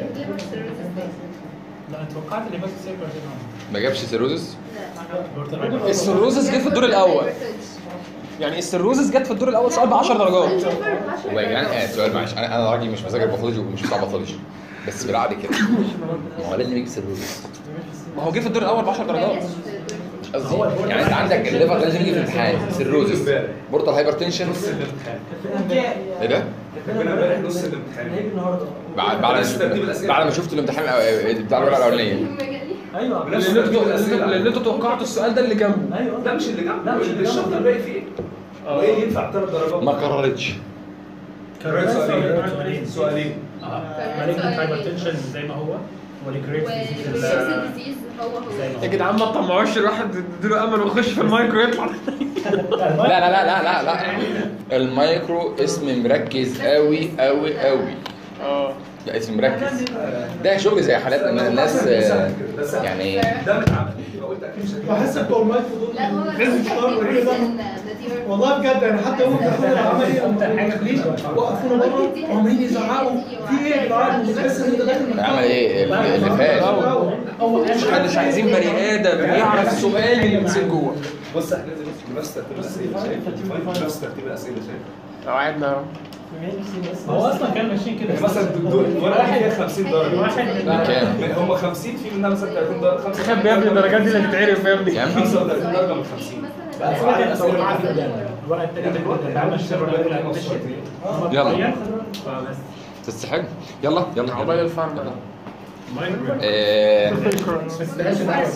لا توقعت اللي بس سيكو عشان ما جابش سيروزس السيروزس جه في الدور الاول يعني السيروزس جت في الدور الاول سؤال ب 10 درجات والله يا جدعان آه سؤال معلش انا انا راجل مش مذاكر باثولوجي ومش بتاع باثولوجي بس بالعقل كده ما هو لازم يجي سيروزس ما هو جه في الدور الاول ب 10 درجات مش قصدي يعني انت عندك الليفر لازم يجي في الامتحان سيروزس بورتال هايبرتنشن نص الامتحان ايه ده؟ كنا امبارح نص الامتحان بعد بعد بس ترتيب الأسئلة. بعد ما شفت الامتحان الأو- بتاع الورقه الاولانيه ايوه بنفس لان ترتيب انتوا الاسئله لان انتوا توقعتوا السؤال ده اللي جنبه ايوه لا مش اللي جنب لا، مش اللي جنب. الشرط الباقي فيه وايه اللي ينفع ثلاث درجات ما قررتش كررت سؤالين سؤالين مالجنت هايبرتنشن زي ما هو والكريت والبيرسون ديزيز هو زي هو ما يا هو جدعان ما تطمعوش الواحد اديله امل ويخش في المايكرو يطلع لا لا لا لا لا لا المايكرو اسم مركز قوي قوي قوي اه ده اسم مركز ده شغل زي حالات ان الناس آه، يعني ده متعب قلت اكيد مش هتجيب. بحس بتوع المايكرو دول لا هو لازم يشتغلوا كده والله بجد يعني حتى يوم الامتحان العملي لما داخلين وقفونا بره وعمالين يزعقوا في ايه يا جدعان بتحس ان انت داخل عمل ايه اللي فات مش مش عايزين بني ادم يعرف سؤال يمسك جوه بص احنا لازم نفس ترتيب الاسئله شايف نفس ترتيب الاسئله شايف لو قعدنا اهو هو اصلا كان ماشيين كده يعني مثلا الدكتور الورقه دي فيها 50 درجه واحد كام؟ من- هم 50 في منها مثلا 30 درجه خب يا ابني الدرجات دي اللي هتتعرف يا ابني كام؟ 35 درجه من 50 بقى في عدد اسئله الورقه الثانيه اللي عمل الشبكه الاولى مشيت يلا فبس تستحق يلا يلا عقبال يلا الفارم ده مايكرو آه، بس ده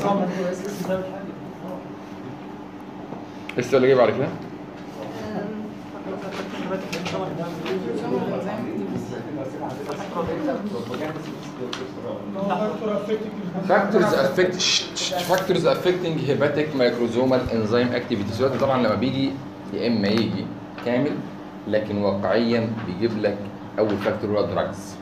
السؤال اللي جاي بعد كده فاكتورز افكت فاكتورز افكتنج هيباتيك مايكروزومال انزيم اكتيفيتي السؤال ده طبعا لما بيجي يا اما يجي كامل لكن واقعيا بيجيب لك اول فاكتور هو دراجز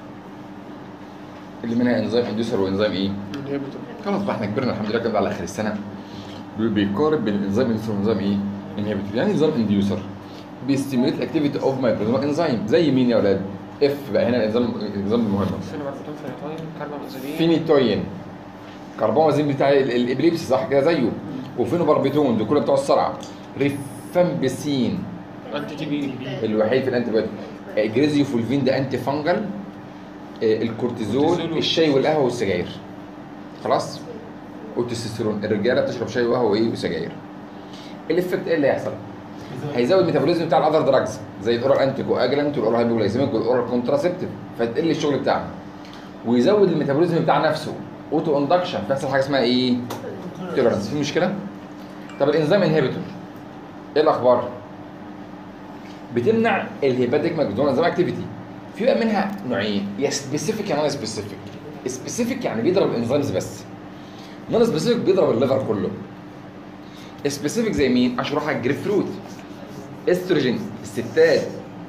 اللي منها انزيم اندوسر وانزيم ايه؟ خلاص بقى احنا كبرنا الحمد لله كده على اخر السنه بي- بيقارب بين الانزيم اندوسر والانزيم ايه؟ انهبيتور يعني نظام انديوسر بيستيميوليت الاكتيفيتي اوف مايكروزومال انزيم زي مين يا اولاد؟ اف بقى هنا الانزيم الانزيم المهم فينوباربيتول فينيتوين كاربامازولين فينيتوين كربامازين بتاع ال- الابليبسي صح كده زيه وفينوباربيتون دول كلهم بتوع الصرع ريفامبسين انتي تي بي الوحيد في الانتي بايوتيك جريزيو فولفين ده انتي فانجل آه، الكورتيزول كورتيزول. الشاي والقهوه والسجاير خلاص والتستوستيرون الرجاله بتشرب شاي وقهوه وايه وسجاير الافكت ايه اللي هيحصل؟ هيزود الميتابوليزم بتاع الاذر دراجز زي الاورال انتيكو اجلانت والاورال هايبوغلايسيميك والاورال كونتراسبتيف فتقل الشغل بتاعنا ويزود الميتابوليزم بتاع نفسه اوتو اندكشن فيحصل حاجه اسمها ايه؟ تولرنس في مشكله؟ طب الانزيم انهبيتور ايه الاخبار؟ بتمنع الهيباتيك ماكدون انزيم اكتيفيتي في بقى منها نوعين يا سبيسيفيك يا نون سبيسيفيك سبيسيفيك يعني بيضرب الانزيمز بس نون سبيسيفيك بيضرب الليفر كله سبيسيفيك زي مين؟ اشرح على الجريب فروت استروجين الستات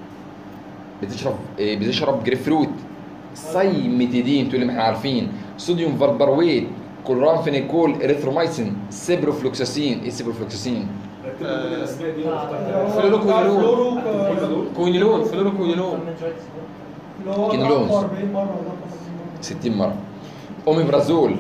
بتشرب إيه، بتشرب جريب فروت سايميتيدين تقول لي ما احنا عارفين صوديوم فاربرويت كلورامفينيكول اريثرومايسين سيبروفلوكساسين ايه سيبروفلوكساسين؟ رتبوا كل الاسماء دي واختار فلوروكوينولون فلورو كل دول كوينولون فلوروكوينولون اللي هو كينولونز. 40 مره ولا 60 مره اوميبرازول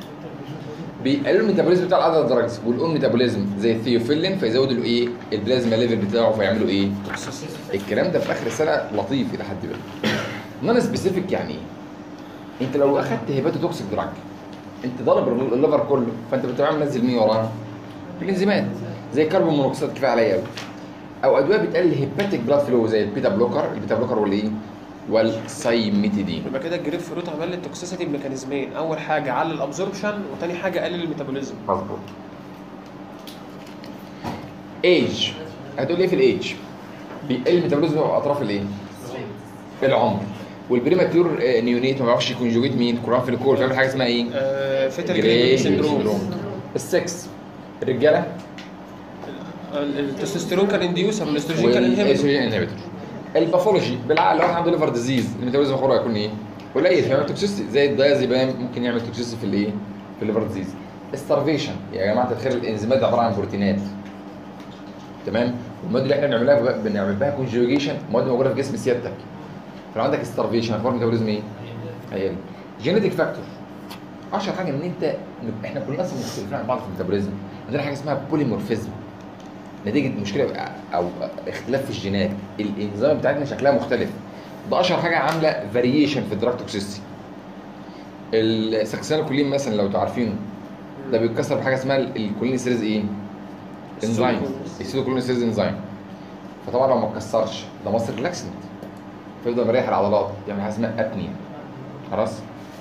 بيقللوا الميتابوليزم بتاع الاذر دراجز والاون ميتابوليزم زي الثيوفيلين فيزودوا الايه البلازما ليفل بتاعه فيعملوا ايه الكلام ده في اخر السنه لطيف الى حد ما نون سبيسيفيك يعني ايه انت لو اخدت هيباتو توكسيك دراج انت ضارب الليفر كله فانت بتبقى منزل مين وراها؟ الانزيمات زي الكربون مونوكسيد كفايه عليا قوي او ادويه بتقلل هيباتيك بلاد فلو زي البيتا بلوكر البيتا بلوكر والايه؟ والسايميتيدين يبقى كده الجريب فروت عمل لي التوكسيسيتي بميكانيزمين اول حاجه على الابزوربشن وتاني حاجه قلل الميتابوليزم مظبوط ايج هتقول ايه في الايج؟ بيقل الميتابوليزم في اطراف الايه؟ العمر والبريماتيور آه، نيونيت ما بيعرفش يكونجوجيت مين؟ كوران في الكول فيعمل حاجه اسمها ايه؟ آه فيتال جراي جريب سيندروم سيندروم السكس الرجاله ال- التستوستيرون كان انديوسر والاستروجين كان انهبيتور والاستروجين انهبيتور الباثولوجي بالعقل لو واحد عنده ليفر ديزيز الميتابوليزم اخره هيكون ايه؟ قليل فيعمل توكسيستي زي الدايازيبام ممكن يعمل توكسيستي في الايه؟ في الليفر ديزيز الستارفيشن يا جماعه الخير الانزيمات دي عباره عن بروتينات تمام والمواد اللي احنا بنعملها بقى- بنعمل بها كونجوجيشن مواد موجوده في جسم سيادتك فلو عندك ستارفيشن اخبار الميتابوليزم ايه؟ هيقل جينيتك فاكتور اشهر حاجه ان انت احنا كلنا اصلا مختلفين عن بعض في الميتابوليزم عندنا حاجه اسمها بوليمورفيزم نتيجه مشكله او اختلاف في الجينات الانزيم بتاعتنا شكلها مختلف ده اشهر حاجه عامله فاريشن في الدراج توكسيستي السكسين الكولين مثلا لو تعرفينه ده بيتكسر بحاجه اسمها الكولين سيريز ايه؟ انزيم السيتوكولين سيريز انزيم فطبعا لو ما اتكسرش ده مصر ريلاكسنت فيفضل مريح العضلات يعمل حاجه اسمها ابنيا خلاص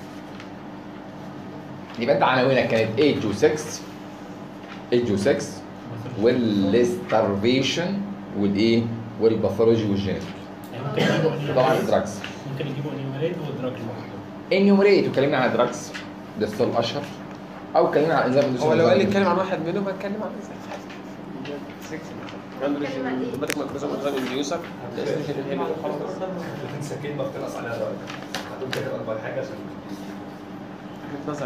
يبقى انت عناوينك كانت ايج و6 ايج و6 والستارفيشن والايه والباثولوجي والجينيتك يعني ممكن يجيبوا طبعا الدراجز ممكن يجيبوا انيوميريت ودراج لوحده انيومريت وكلمنا عن الدراجز ده ستيل اشهر او اتكلمنا عن انزيم هو لو قال لي اتكلم عن واحد منهم هتكلم عن اندروجين مايكروزوم انزيم انديوسر الاستروجين انهبيتور خلاص سكين بختلص عليها دلوقتي هتقول كده اكبر حاجه عشان نظر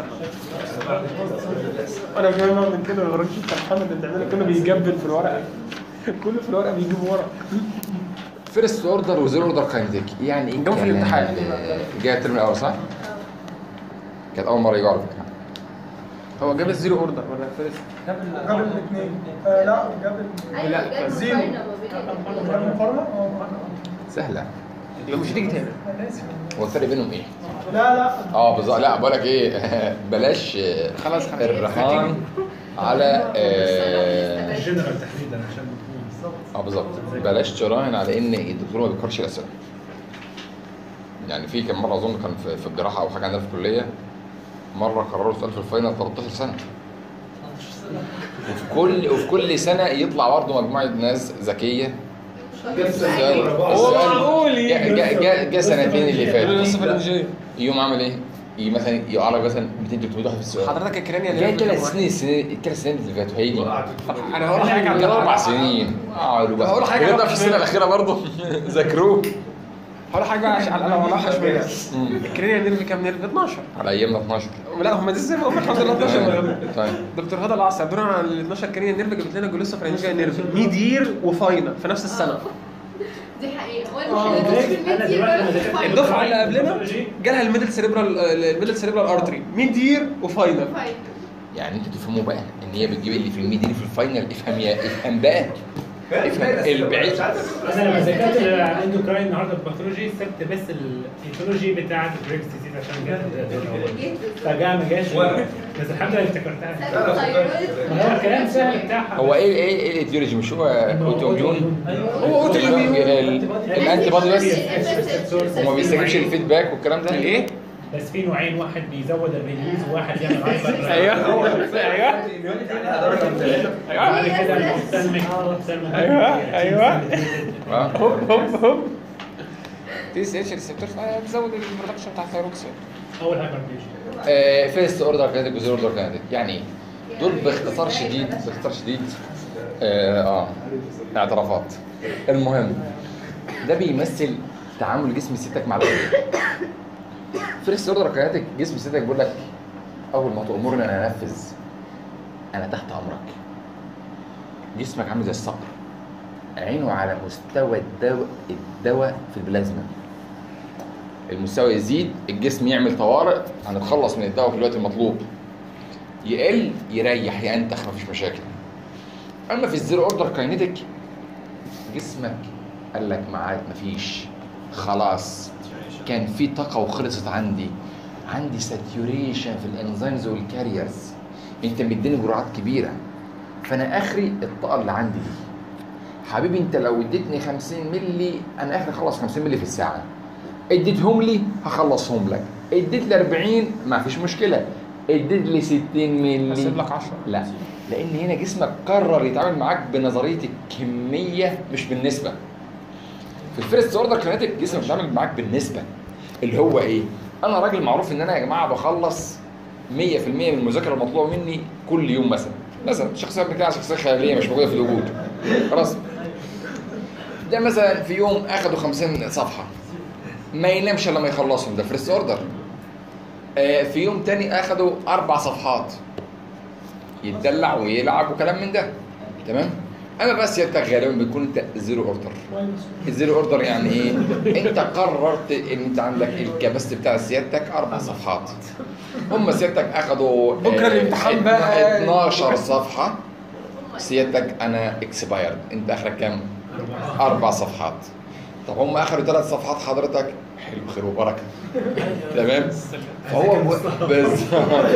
انا فاهم من كده ما غيرش انت محمد انت عندنا كله بيجبل في الورقه كله في الورقه بيجيب ورق فيرست اوردر وزيرو اوردر كاينتيك يعني ايه جم في الكلام الامتحان. ده؟ جاي الترم الاول صح؟ كانت اول مره يجوا على فكره هو جاب الزيرو اوردر ولا فيرست جاب الاثنين آه لا جاب ال- ايوه لا، جاب زيرو. مقارنة ما بين جاب الاتنين. مقارنه اه سهله يبقى مش هتيجي تاني انا اسف هو الفرق بينهم ايه؟ لا لا اه بالظبط لا بقول لك ايه بلاش آه، خلاص خلاص الرهان على آه، الجنرال تحديدا عشان نكون اه بالظبط بلاش تراهن على ان الدكتور ما بيكررش الاسئله يعني في كم مره اظن كان في, في الجراحه او حاجه عندنا في الكليه مره قرروا سؤال في الفاينل 13 سنه وفي كل وفي كل سنه يطلع برضه مجموعه ناس ذكيه السؤال السؤال جا- جا- جا- جا سنتين اللي لسه في فاتوا الانجيل يقوم عامل ايه؟ ي- مثلا يعرف مثلا 200 300 واحد في السؤال حضرتك الكرانيا جاي ثلاث سنين السنين الثلاث سنين اللي فاتوا هيجي انا هقول حاجه عن كان اربع سنين اقعدوا بقى هقول حاجة بجد عن في السنه الاخيره برضه ذاكروه هقول حاجه عشان انا وضحها شويه الكرانيا نيرف كام نيرف 12 على ايامنا 12 لا هم دي زي ما هم الحمد لله 12 طيب دكتور هدى العصر عبدنا عن ال 12 كرينيا نيرف جابت لنا جلوسا فرنجيا نيرف ميد يير وفاينل في نفس السنه دي حقيقة آه، وانا كده في أنا الميديا دلوقتي ولا في أنا الفاينل. الدفعه اللي قبلنا جالها الميدل سيريبرال الميدل سيريبرال ارتري ميد يير وفاينل فاينل. يعني انتوا تفهموا بقى ان هي بتجيب اللي في الميدي في الفاينل افهم يا افهم بقى افهم البعيد انا لما ذاكرت الاندوكراين النهارده الباثولوجي سبت بس الايتولوجي بتاعت البريكس ديزيز عشان جت فجاه ما جاش بس الحمد لله افتكرتها ما هو الكلام سهل بتاعها هو ايه ايه ايه الايديولوجي مش هو اوتوميون هو اوتوميون الانتي بودي بس وما بيستجيبش للفيدباك والكلام ده الايه؟ بس في نوعين واحد بيزود الريليز وواحد يعمل هايبر ايوه ايوه بعد كده المحتمل محتمل أيوة، أيوة. اه هوب هوب هوب تي اس اتش ريسبتور بتزود البرودكشن بتاع الثيروكسين اول هايبر فيرست اوردر كانت وزيرو اوردر كانت يعني ايه؟ دول باختصار شديد باختصار شديد اه, آه اعترافات المهم ده بيمثل تعامل جسم ستك مع الحياه فيرست اوردر كانت جسم ستك بيقول لك اول ما تامرني انا انفذ انا تحت امرك جسمك عامل زي الصقر عينه على مستوى الدواء الدواء في البلازما المستوى يزيد الجسم يعمل طوارئ هنتخلص من الدواء في الوقت المطلوب يقل يريح ينتخ مفيش مشاكل اما في الزيرو اوردر كاينيتك جسمك قال لك معاك مفيش خلاص كان في طاقه وخلصت عندي عندي ساتيوريشن في الانزيمز والكاريرز انت مديني جرعات كبيره فانا اخري الطاقه اللي عندي دي حبيبي انت لو اديتني 50 مللي انا اخري اخلص 50 مللي في الساعه اديتهم لي هخلصهم لك اديت لي 40 ما فيش مشكله اديت لي 60 مللي هسيب لك 10 لا لان هنا جسمك قرر يتعامل معاك بنظريه الكميه مش بالنسبه في الفيرست اوردر كانت جسمك بيتعامل معاك بالنسبه اللي هو ايه انا راجل معروف ان انا يا جماعه بخلص 100% من المذاكره المطلوبه مني كل يوم مثلا مثلا شخصيه بنتكلم عن شخصيه خياليه مش موجوده في الوجود خلاص ده مثلا في يوم اخدوا 50 صفحه ما ينامش الا لما يخلصهم ده فيرست اوردر آه، في يوم تاني اخدوا اربع صفحات يتدلع ويلعب وكلام من ده تمام اما بس سيادتك غالبا بيكون انت زيرو اوردر الزيرو اوردر يعني ايه انت قررت ان انت عندك الكباست بتاع سيادتك اربع صفحات هم سيادتك اخدوا بكرة آه، الامتحان بقى. 12 صفحه سيادتك انا اكسبايرد انت اخرك كام اربع صفحات طب هم اخروا ثلاث صفحات حضرتك حلو خير وبركه تمام فهو ب- بالظبط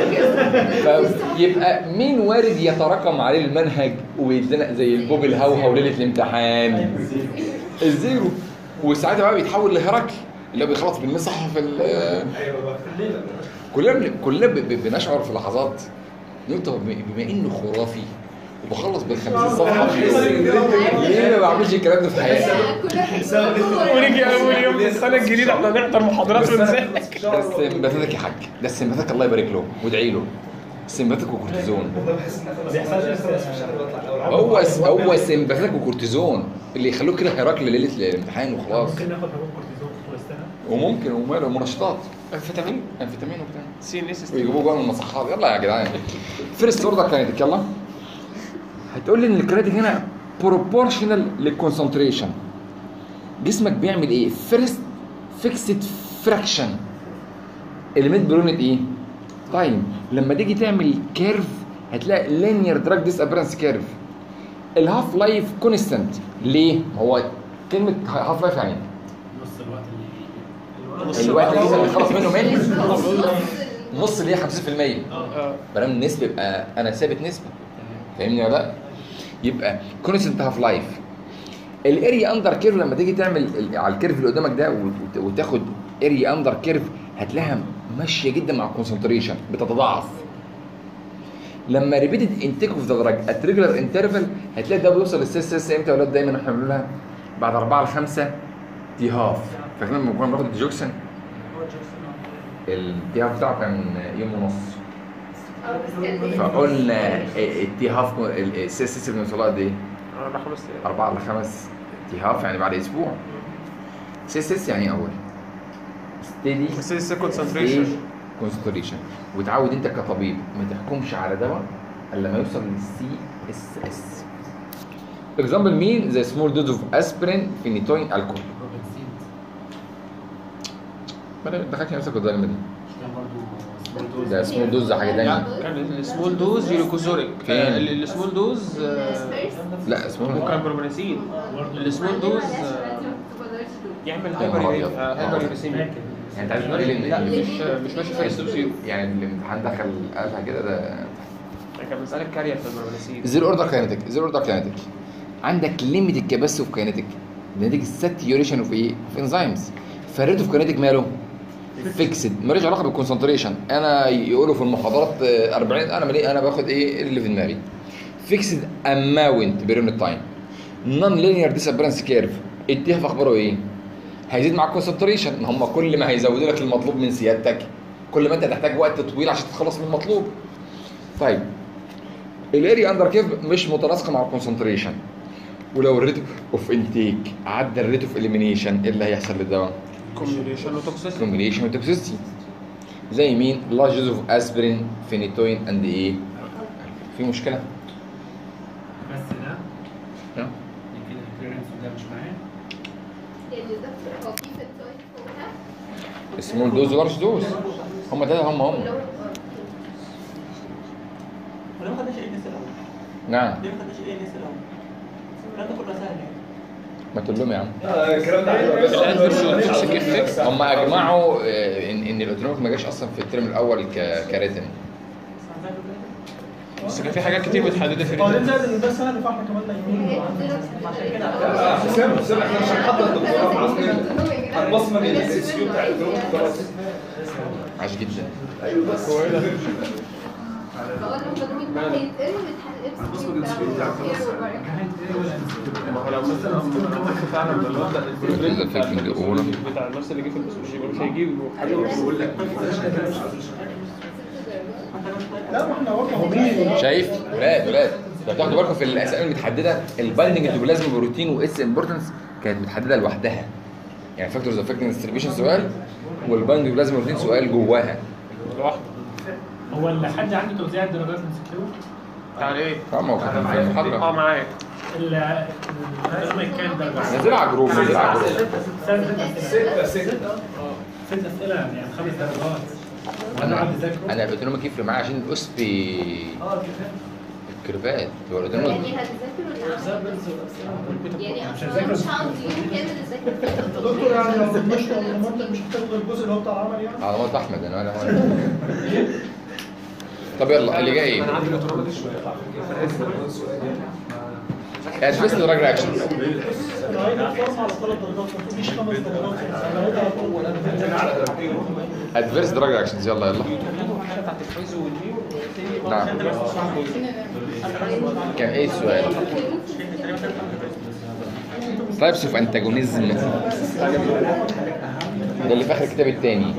فيبقى مين وارد يتراكم عليه المنهج ويدينا زي البوب الهوهو ليله الامتحان الزيرو وساعتها بقى بيتحول لهرقل اللي هو بيخلص بالمصحف ال- ايوه بقى كلنا بن- كلنا ب- ب- بنشعر في لحظات نقول طب بما انه خرافي وبخلص بال 50 صفحه ليه ما بعملش الكلام ده في حياتي؟ ونيجي اول يوم في السنه الجديده احنا نحضر محاضرات ونذاكر ده السمباثيك يا حاج ده السمباثيك الله يبارك له وادعي له السمباثيك وكورتيزون والله بحس ان انا بيحصل لي بس مش عارف اطلع الاول هو هو سمباثيك وكورتيزون اللي يخلوك كده هرقل ليله الامتحان وخلاص ممكن ناخد هرمون كورتيزون طول السنه وممكن وماله منشطات انفيتامين انفيتامين وبتاع سي ان اس ويجيبوه جوه من المصحات يلا يا جدعان فيرست اوردر كانت يلا هتقول لي ان الكرياتين هنا بروبورشنال للكونسنتريشن جسمك بيعمل ايه فيرست فيكسد فراكشن اليمنت بلونة ايه تايم لما تيجي تعمل كيرف هتلاقي لينير دراج ديس ابرنس كيرف الهاف لايف كونستانت ليه هو كلمه هاف لايف يعني نص الوقت اللي الوقت اللي اللي خلص منه ملي نص اللي هي 50% اه برام النسبه يبقى انا ثابت نسبه فاهمني ولا لا؟ يبقى كونستنت هاف لايف الاريا اندر كيرف لما تيجي تعمل ال- على الكيرف اللي قدامك ده وت- وتاخد اريا اندر كيرف هتلاقيها ماشيه جدا مع الكونسنتريشن بتتضاعف لما ريبيتد انتيك اوف ذا دراج ات ريجولار انترفال هتلاقي ده بيوصل للسيس سيس امتى يا ولاد دايما احنا بنقولها بعد 4 ل 5 دي هاف فاكرين لما كنا بناخد الديجوكسن الدي هاف بتاعه كان يوم ونص فقلنا التي هاف السي اس اس بنوصلها قد ايه؟ اربع خمس ايام أربعة لخمس تي هاف يعني بعد أسبوع سي اس اس يعني إيه أول ستيدي بس لسه كونسنتريشن كونسنتريشن وتعود أنت كطبيب ما تحكمش على دواء إلا لما يوصل للسي اس اس اكزامبل مين زي سمول دوز اوف اسبرين فينيتوين الكحول ما دخلتش نفسك قدام دي ده سمول دوز ده حاجه لا ثانيه كان السمول دوز يلوكوزوريك فين؟ آه، ال- السمول دوز آه، لا سمول ممكن برومانيسين السمول دوز آه، يعمل يا نهار أبيض. هايبر هايبر يوريسيميا يعني انت عايز تقول لي لا ان مش مش ماشي في السوب زيرو يعني الامتحان دخل قالها كده ده كان مسألة كارير في البرومانيسين زيرو اوردر كاينتيك زيرو اوردر كاينتيك عندك ليميتد كاباسيتي اوف كاينتيك نتيجه ساتيوريشن اوف ايه؟ اوف انزيمز فالريت اوف كاينتيك ماله؟ فيكسد ماليش علاقه بالكونسنتريشن انا يقولوا في المحاضرات آه، 40 انا مالي انا باخد ايه اللي في دماغي فيكسد اماونت بيريون التايم نون لينير ديسابرنس كيرف التهف اخباره ايه؟ هيزيد معاك كونسنتريشن هم كل ما هيزودوا لك المطلوب من سيادتك كل ما انت تحتاج وقت طويل عشان تتخلص من المطلوب طيب الاريا اندر كيرف مش متناسقه مع الكونسنتريشن ولو الريت اوف انتيك عدى الريت اوف اليمينيشن ايه اللي هيحصل للدواء؟ كومبينيشن وتوكسيسيتي كومبينيشن وتوكسيستي زي مين؟ لارج دوز اوف اسبرين فينيتوين اند ايه؟ في مشكله؟ بس ده ها؟ يمكن الكليرنس ده مش معايا يعني ده هو في في التايب فوقها سمول دوز ولارج دوز هم ده هم هم اللي هو ولا ما خدناش اي ناس الاول نعم ليه ما خدناش اي ناس الاول الكلام ده كله سهل يعني ما تقول لهم يا عم اه الكلام ده عندنا بس. الادفرس والتوكسيك افكت هم اجمعوا آه، ان ان الاوتونوميك ما جاش اصلا في الترم الاول ك- كريتن بس كان في حاجات كتير متحدده في بعدين الريتن زائد ان ده سنه فاحنا كمان نايمين لا، حسام حسام احنا مش هنحضر الدكتوراه خلاص هنبصمج الاس كيو بتاع الدكتوراه خلاص عاش جدا ايوه بس بقول له بدو يتم يتقل ما هو لو مثلا عملت فعلا بالوضع Affecting the aura. بتاع النفس اللي جه في البسوشي مش هيجيب لا ما احنا واقع مين شايف ولاد ولاد لو تاخدوا بالكم في الاسئله المتحدده البايندنج انتوبلازم بروتين واس امبورتنس كانت متحدده لوحدها يعني فاكتورز افكتنج ديستريبيوشن سؤال والبايندنج انتوبلازم بروتين سؤال جواها لوحده هو اللي حد عنده توزيع الدرجات من سكيو يعني ايه؟ اه ما هو كان في اه المحاضره معاك الدرجة كام درجة؟ نزلها على الجروب نزلها على الجروب ستة ستة ست أسئلة يعني خمس درجات وأنا قاعد أذاكره انا الاوتونوميك يفرق معايا عشان الاسبي الكربات هو الاوتونوميك يعني هتذاكر ولا يعني مش اصلا هتذاكر. مش هقعد يوم كامل اذاكر فيه دكتور يعني لو فنشت ولا منتج مش هتاخد الجزء اللي هو بتاع العمل يعني على مات احمد انا انا طب يلا اللي جاي انا عندي الاوتومات دي شويه ادفيست دراج رياكشنز انا عايز الفورم على ثلاث درجات ما تقوليش خمس درجات انا عايز على طول ادفيرس دراج رياكشنز يلا يلا الحاجه بتاعت الفايزو والميو نعم كان ايه السؤال؟ تايبس اوف انتاجونيزم ده اللي في اخر الكتاب الثاني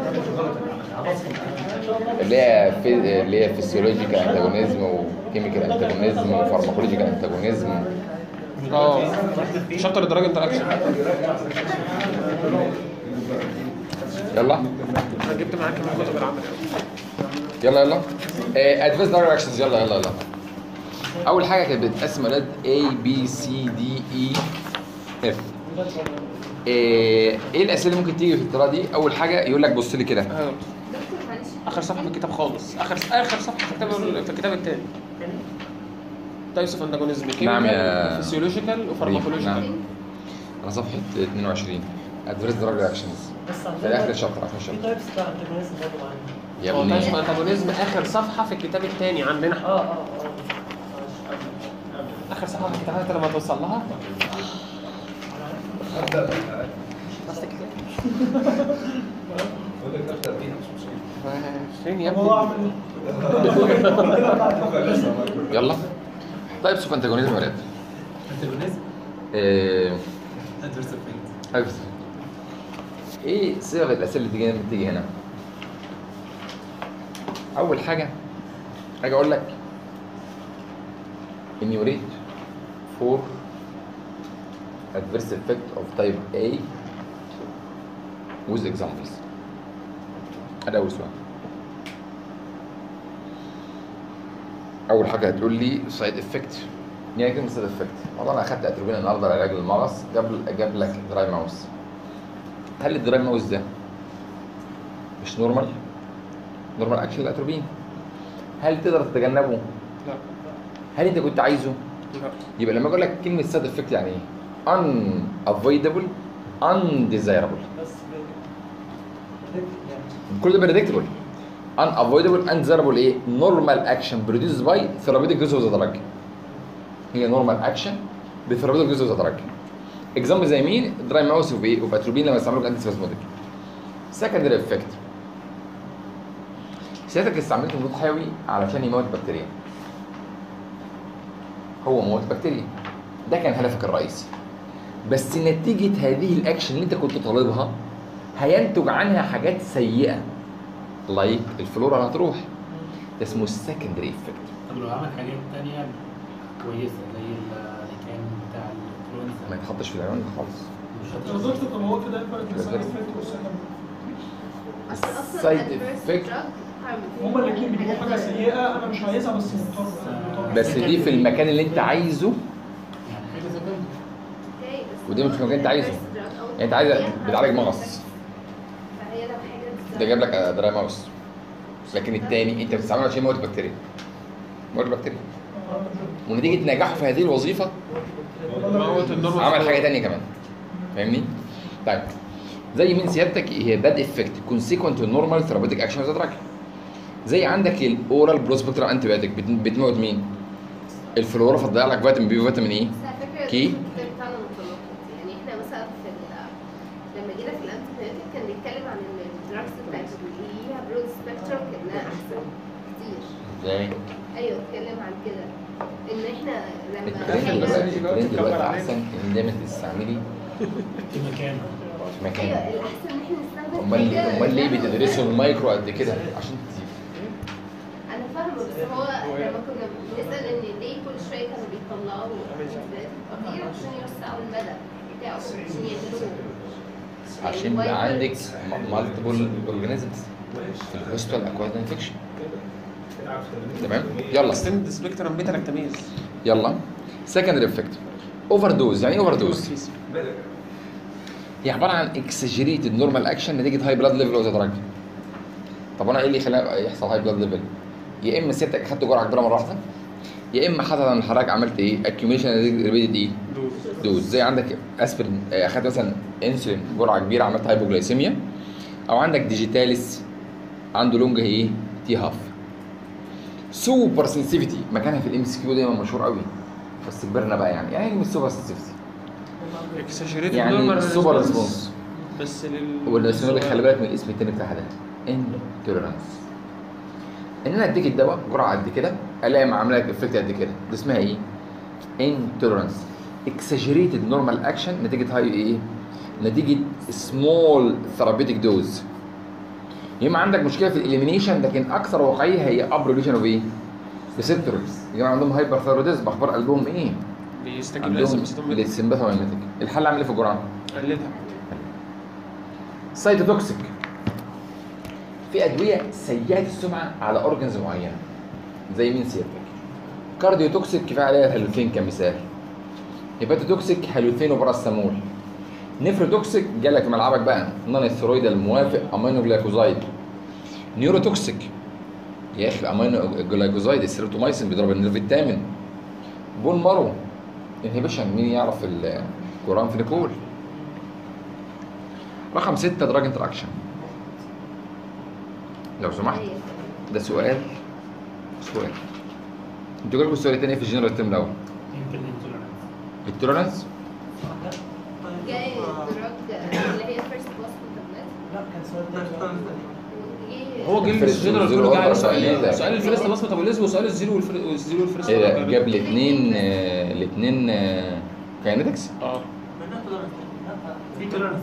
اللي هي في اللي هي فيسيولوجيكال انتاجونيزم وكيميكال انتاجونيزم وفارماكولوجيكال انتاجونيزم اه شابتر الدراج انتراكشن يلا انا جبت معاك كمان كتب العمل يلا يلا ادفيس دراج رياكشنز يلا يلا يلا اول حاجه كانت بتتقسم اولاد A B C D E F ايه إيه الاسئله اللي ممكن تيجي في الطريقه دي اول حاجه يقول لك بص لي كده آه. دكتور معلش اخر صفحه في الكتاب خالص اخر اخر صفحه في الكتاب في الكتاب الثاني تايبس اوف انتاجونيزم نعم يا- فيسيولوجيكال وفارماكولوجيكال نعم على صفحه 22 ادفيس دراج رياكشنز في اخر الشابتر اخر الشابتر تايبس بتاع التجميز برضه معانا يا هو تايبس اوف ابني انتاجونيزم اخر صفحه في الكتاب الثاني عندنا اه اه اه اخر صفحه في الكتاب انت لما توصل لها ابدا خلصت الكتاب بقول لك ابدا فيها مش مشكله فين يا هو ابني اعمل يلا تايبس اوف انتاجونيزم يا ولاد انتاجونيزم إيه، ادفيرس افكت عرفت ايه صيغه الاسئله اللي تيجي بتيجي هنا اول حاجه اجي اقول لك enumerate for adverse effect of type A with examples ادي اول سؤال اول حاجه هتقول لي سايد افكت يعني كلمه سايد افكت والله انا اخدت اتروبين النهارده لعلاج المغص قبل جاب لك دراي ماوس هل الدراي ماوس ده مش نورمال نورمال اكشن الاتروبين هل تقدر تتجنبه لا هل انت كنت عايزه لا يبقى لما اقول لك كلمه سايد افكت يعني ايه unavoidable undesirable بس يعني كل ده بريدكتبل unavoidable undesirable ايه normal action produced by therapeutic dose of the drug هي normal action بثيرابيوتيك dose of the drug اكزامبل زي مين دراي ماوس وايه وباتروبين لما يستعملوا انتي سبازموديك سكندري افكت سيادتك استعملت مضاد حيوي علشان يموت بكتيريا هو موت بكتيريا ده كان هدفك الرئيسي بس نتيجة هذه الأكشن اللي أنت كنت طالبها هينتج عنها حاجات سيئة لايك الفلورا اللي هتروح ده اسمه السكندري افكت طب لو عمل حاجات تانية كويسة زي اللي كان بتاع ما الانفلونزا يتحطش في العنوان ده خالص مش يا هتحصل. دكتور طب هو كده يفرق بين السايد افكت والسكند اصل اصلا Side adverse effect. drug harmful. هما الاثنين بيجيبوا حاجه سيئه انا مش عايزها بس مضطر مضطر. بس دي في المكان اللي أنت عايزه يعني حاجة زي كده اوكي، بس ودي مش هو مكان أنت عايزه. adverse drug أو يعني أنت عايز هي بتعالج harmful مغص effect. فهي لو حاجه ده جاب لك دراي ماوس لكن التاني أنت بتستعمله عشان يموت بكتيريا موت بكتيريا ونتيجه نجاحه في هذه الوظيفه موت النورمال عمل حاجه تانية كمان فاهمني؟ طيب زي مين سيادتك هي باد افكت كونسيكونت نورمال ثيرابيوتيك اكشن اوف ذا زي عندك الاورال بروسبكتر انتي بايوتيك بتموت مين؟ الفلورا فتضيع لك فيتامين بي وفيتامين ايه؟ بس على فكره كي؟ الدكتور بتاعنا متناقض يعني احنا مثلا في ال- لما جينا في الانتيبيوتيك كان بيتكلم عن ان الدراجز بتاعت اللي ليها برود سبيكترم كانها احسن كتير ازاي؟ ايوه اتكلم عن كده ان احنا لما الترند هي- دلوقتي الترند دلوقتي احسن ان دايما تستعملي في مكان في ايوه مكان الاحسن ان احنا نستخدم امال حاجة امال ليه لها بتدرسوا المايكرو قد كده؟ عشان تزيد انا فاهمه بس هو لما كنا بنسال ان ليه كل شويه كانوا بيطلعوا كتير عشان يوسعوا المدى بتاعه عشان يعملوه عشان يبقى عندك مالتيبل اورجانيزمز في الهوستال اكواد انفكشن تمام يلا اكستند سبيكترم بيتا لاكتاميز يلا سكندري افكت اوفر دوز يعني ايه اوفر دوز هي عباره عن اكسجريتد نورمال اكشن نتيجه هاي بلاد ليفل اوف ذا دراج طب انا ايه اللي خلاه يحصل هاي بلاد ليفل يا اما سيادتك اخدت جرعه كبيره مره واحده يا اما حصل ان حضرتك عملت ايه اكيوميشن ريبيتد ايه دوز زي عندك اسبرين آه، اخدت مثلا انسولين جرعه كبيره عملت هايبوجلايسيميا او عندك ديجيتاليس عنده لونج ايه تي هاف سوبر سنسيفيتي مكانها في الام اس كيو دايما مشهور قوي بس كبرنا بقى يعني يعني مش سوبر سنسيفيتي اكسجريتد يعني السوبر ريسبونس بس لل والناس يقول لك خلي بالك من الاسم التاني بتاعها ده انتوليرانس ان انا اديك الدواء جرعه قد كده الاقي عامله لك افكت قد كده دي اسمها ايه؟ انتوليرانس اكسجريتد نورمال اكشن نتيجه هاي ايه؟ نتيجه سمول ثيرابيوتيك دوز يا اما عندك مشكله في الاليمينيشن لكن اكثر واقعيه هي ابروليشن اوف ايه؟ ريسبتورز يا جماعه عندهم هايبر ثيروديزم اخبار قلبهم ايه؟ بيستجيب عندهم للسيمبتوم للسمباثوميمتيك الحل عامل ايه في الجرعه؟ قللها سايتوتوكسيك في ادويه سيئه السمعه على اورجنز معينه زي مين سيادتك كارديو توكسيك كفايه عليها الهالوثين كمثال هيباتوتوكسيك هالوثين وباراسيتامول نيفروتوكسيك جالك في ملعبك بقى نون الثرويد الموافق امينو جلايكوزايد نيوروتوكسيك يا اخي الامينو جلايكوزايد السيروتومايسين بيضرب النيرف الثامن بون مارو انهبيشن مين يعرف الكوران فينيكول رقم ستة دراج انتراكشن لو سمحت ده سؤال سؤال انتوا جالكم السؤال التاني في الجنرال الترم الاول يمكن انتوليرانس التوليرانس جاي دراج اللي هي فيرست بوست لا كان سؤال تاني هو جه الفيرست الجنرال والزيرو كله جه عليه أربع سؤالين سؤال ده. سؤال الفيرست باس ميتابوليزم وسؤال الزيرو والفر- والزيرو والفيرست ايه ده order. جاب الاثنين الاثنين كاينetics في توليرانس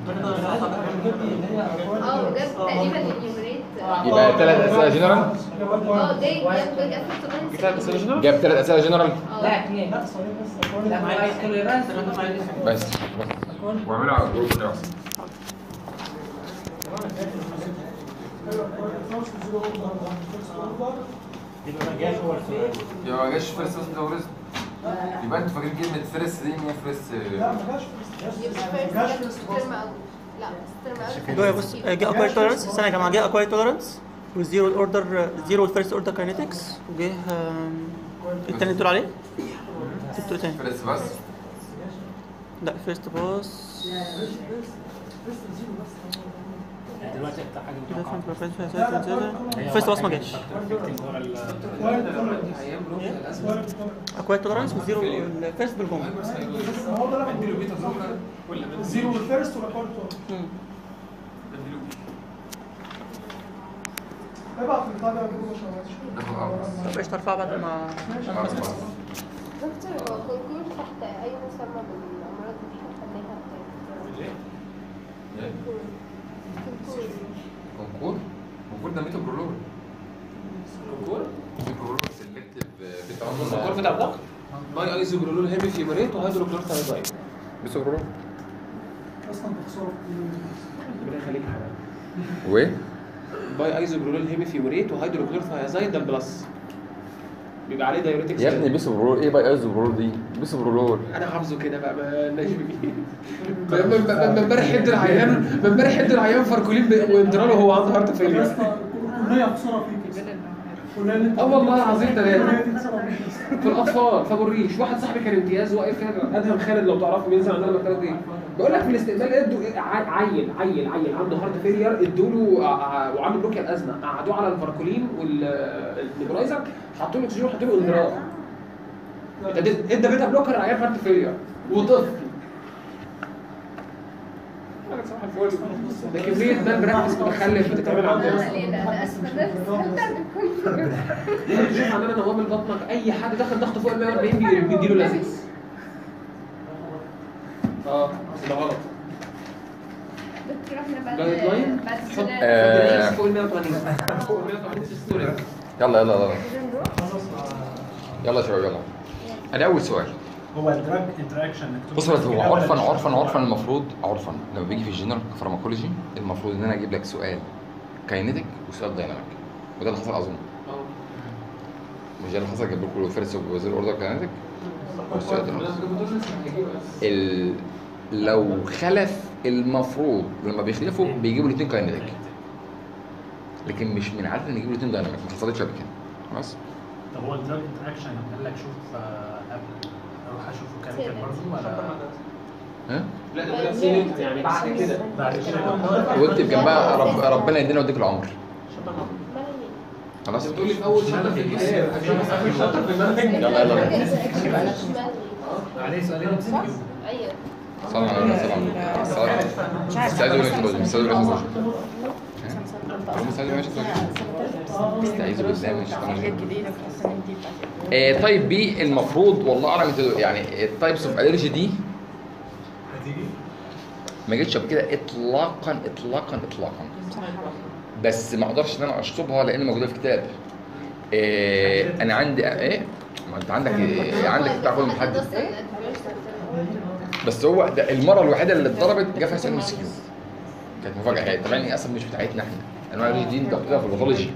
اه جاب تقريبا النيومريت يبقى ثلاث اسئله جنرال اه جاي جاب جاب جه ثلاث اسئله جنرال جاب ثلاث اسئله جنرال لا اثنين لا سؤالين بس أكوان لا معايا توليرانس بس بس واعملوا على الجروب ده يبقى ما جاش هو السؤال يبقى ما جاش فيرست بس ميتابوليزم يبقى انتوا فاكرين كلمه ستريس دي ان هي فريس لا ما جاش يبقى فيرست ترم اول لا ترم جاي اول بص جه اكواير توليرانس استنى يا جماعه جه اكواير توليرانس والزيرو الاوردر زيرو والفيرست اوردر كاينetics وجه آم، التاني اللي بتقول عليه سبته تاني فريس بس لا فيرست باس دلوقتي اكتر حاجه متوقعه فيرست باس ما جاش اكواير توليرانس والزيرو والفيرست بالجمله هو ده اللي زيرو والفيرست والاكوان مم. ابعت البتاع ده كده مش طب ايش ترفع بعد ما دكتور هو كونكور تحت اي مسمى من الامراض اللي احنا خدناها كونكور كونكور كونكور ده ميتابرولول كونكور ميتابرولول سيلكتيف الكونكور بتاع الضغط باي ايزوبرولول هيمي فيمريت وهيدروكلورثايزايد ميتابرولول اصلا بخساره ربنا يخليك يا حبيبي و باي ايزوبرولول هيمي فيمريت وهيدروكلورثايزايد ده البلس بيبقى عليه دايوريتكس يا ابني بيسوبرولول ايه بقى ايزوبرولول دي بيسوبرولول انا حافظه كده بقى ما لناش بيه ب- ب- ب- امبارح حد العيان امبارح حد العيان فاركولين ب- وانترال وهو عنده هارت يا فيلير اسطى الكليه بخساره فيك فلان اه والله العظيم ثلاثه فلان تكسب عملية. في الاطفال فابو الريش واحد صاحبي كان امتياز واقف كده ادهم خالد لو تعرفه بينزل عندنا مكتبه ايه بقول لك في الاستقبال ادوا إيه؟ ع- عيل عيل عيل عنده هارت فيلير ادوا له ع- ع- وعنده بلوكيا الازمه قعدوه على الباركولين والنيبولايزر حطوا له اكسجين وحطوا له اندراج ادى ادى بيتا بلوكر عيال هارت فيلير وطفل حاجة صباح الفل. ده كمية مال براكتس متخلف بتتعمل عندنا انا اسفه ده بستمتع بالكل انت تشوف عندنا نواب البطنك اي حد دخل ضغط فوق ال 140 بي- بيديله لذيذ اه بس ده غلط دكتور احنا بعد جايد لاين بعد حط كده آه. فوق ال 180 فوق ال 180 سيستوليك يلا يلا يلا خلاص يلا يا شباب يلا انا اول سؤال هو الدراج انتراكشن بص بس هو عرفا عرفا عرفا المفروض عرفا لما بيجي في الجنرال فارماكولوجي المفروض ان انا اجيب لك سؤال كاينيتيك وسؤال دايناميك وده اللي حصل اظن مش ده اللي حصل جاب لكم فيرست وزير اوردر كاينيتيك والسؤال دايناميك ال... لو خلف المفروض لما بيخلفوا بيجيبوا الاثنين كاينيتيك لكن مش من عاده ان يجيبوا الاثنين دايناميك ما حصلتش قبل كده خلاص طب هو الدراج انتراكشن قال لك شوف آه، قبل اروح اشوفه كان برضه ولا ها لا ده سنين يعني بعد كده بعد كده واكتب جنبها رب... ربنا يدينا ويديك العمر خلاص بتقول لي في اول شابتر في الكتاب عشان بس اول شابتر في المنهج يلا يلا يلا عليه سؤالين ام سي كيو ايوه صلى على النبي صلى الله عليه وسلم مش عارف استعيذوا بالله من الشيطان الرجيم هم استعيذوا بالله من الشيطان الرجيم استعيذوا بالله من الشيطان حاجات الرجيم جديده في السنين دي بتاعت آه، طيب بي المفروض والله اعلم انتوا يعني التايبس اوف الرجي دي هتيجي ما جتش قبل كده اطلاقا اطلاقا اطلاقا بس ما اقدرش ان انا اشطبها لان موجوده في كتاب آه، انا عندي ايه ما انت عندك إيه؟ عندك بتاع كل محدد بس هو ده المره الوحيده اللي اتضربت جه فيها سؤال مسكين كانت مفاجاه هي طبعا للاسف مش بتاعتنا احنا انواع الرجي دي انت بتاخدها في الباثولوجي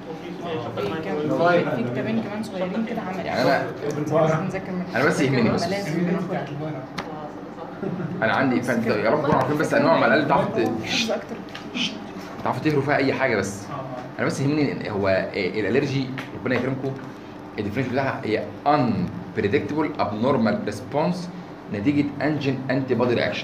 في كتابين كمان صغيرين كده عن يعني انا نذاكر من انا بس يهمني بس لازم بناخد انا عندي فانت يا رب تكونوا عارفين بس انواع على الاقل تعرفوا ت- حفظ اكتر تعرفوا تقروا فيها اي حاجه بس انا بس يهمني إن هو إيه الالرجي ربنا يكرمكم الديفرنشال بتاعها هي unpredictable abnormal response نتيجه انجن انتي بودي رياكشن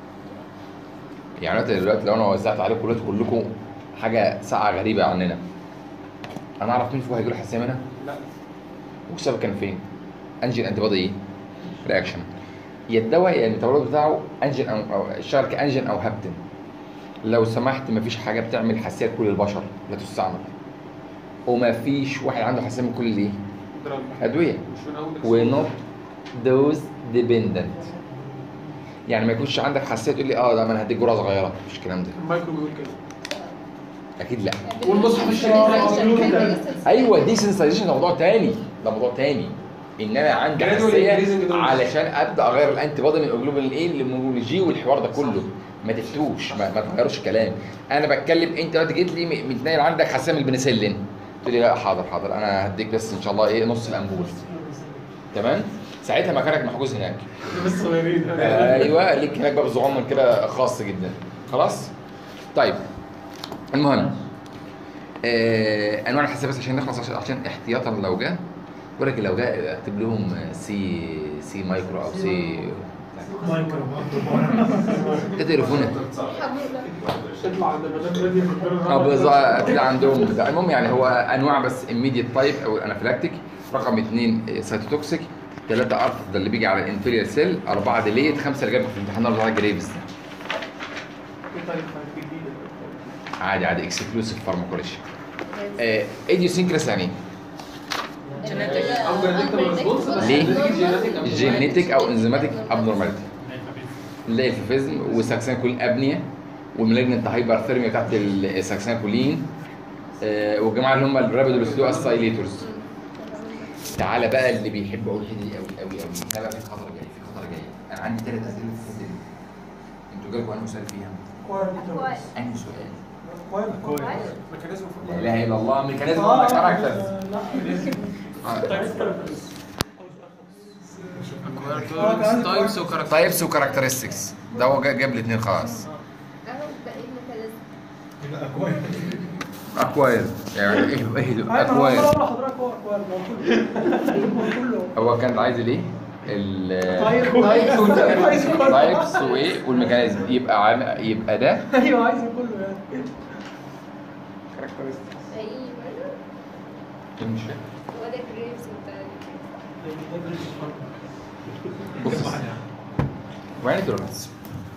يعني دلوقتي دلوقتي لو انا وزعت عليكم دلوقتي كلكم حاجه ساعه غريبه عننا انا اعرف مين فيكم هيجي له حساسيه منها؟ لا والسبب كان فين؟ انجن انتي بودي ايه؟ رياكشن يا الدواء يا الميتابوليت بتاعه انجن او او اشتغل كانجن او هابتن لو سمحت مفيش حاجه بتعمل حساسيه لكل البشر لا تستعمل ومفيش واحد عنده حساسيه من كل الايه؟ دراج ادويه مش من اول ونوت دوز ديبندنت يعني ما يكونش عندك حساسيه تقول لي اه ده ما انا هديك جرعه صغيره مفيش الكلام ده المايكرو بيقول كده اكيد لا والمصحف الشريف ايوه دي سنسايزيشن ده موضوع تاني ده موضوع تاني ان انا عندي Gradual حساسيه increasing dose. علشان ابدا اغير الانتي بودي من الجلوبين الايه للمونولوجي والحوار ده كله ما تفتوش ما, ما تغيروش الكلام انا بتكلم انت دلوقتي جيت لي م- متنايل عندك حساسيه من البنسلين تقول لي لا حاضر حاضر انا هديك بس ان شاء الله ايه نص الامبول تمام ساعتها مكانك محجوز هناك بس صغيرين ايوه ليك هناك باب صغنن كده خاص جدا خلاص طيب المهم آه انواع الحساسيه بس عشان نخلص عشان, عشان احتياطا لو جه بقول لك لو جه اكتب لهم سي سي مايكرو او سي مايكرو ده تليفونك تطلع عند مدام راديو في الدرجة اه بالظبط كده عندهم بتاع المهم يعني هو انواع بس immediate تايب او الانافيلاكتيك رقم اثنين سايتوتوكسيك ثلاثة ارث ده اللي بيجي على الانفيريال سيل أربعة ديليت خمسة اللي جابوا في الامتحان بتاع جريفز عادي عادي اكسكلوسيف فارماكولوجي ايديوسينكرس يعني إيه؟ ليه؟ جينيتك او انزيماتيك ابنورماليتي اللي هي الفيزم والساكسينكولين ابنيا والمالجنت هايبرثيرميا بتاعت الساكسينكولين آه، والجماعه اللي هم الرابيدولوسيدو اسايليتورز تعالى بقى اللي بيحب اقول الحته دي قوي قوي قوي لا بقى في خطر جاي في خطر جاي انا عندي ثلاث اسئله في الحته دي انتوا جالكم انهي سؤال فيها؟ انهي سؤال؟ ميكانيزم لا اله الا الله ميكانيزم آه، اوف كاركترز تايبس وكاركتر تايبس وكاركترستكس ده هو جا- جاب الاثنين خلاص اهو باقي الميكانيزم اكواير يعني ايه ايه ايوه انا عمال اكواد اقول لحضرتك هو اكواد ما هو كله ما هو كله هو كان عايز الايه؟ ال طيب عايز كله تايبس وايه والميكانيزم يبقى عام يبقى ده ايوه عايز كله يعني اي مش فاهم. هو ده جريفز بتاع بص وين تولرنس؟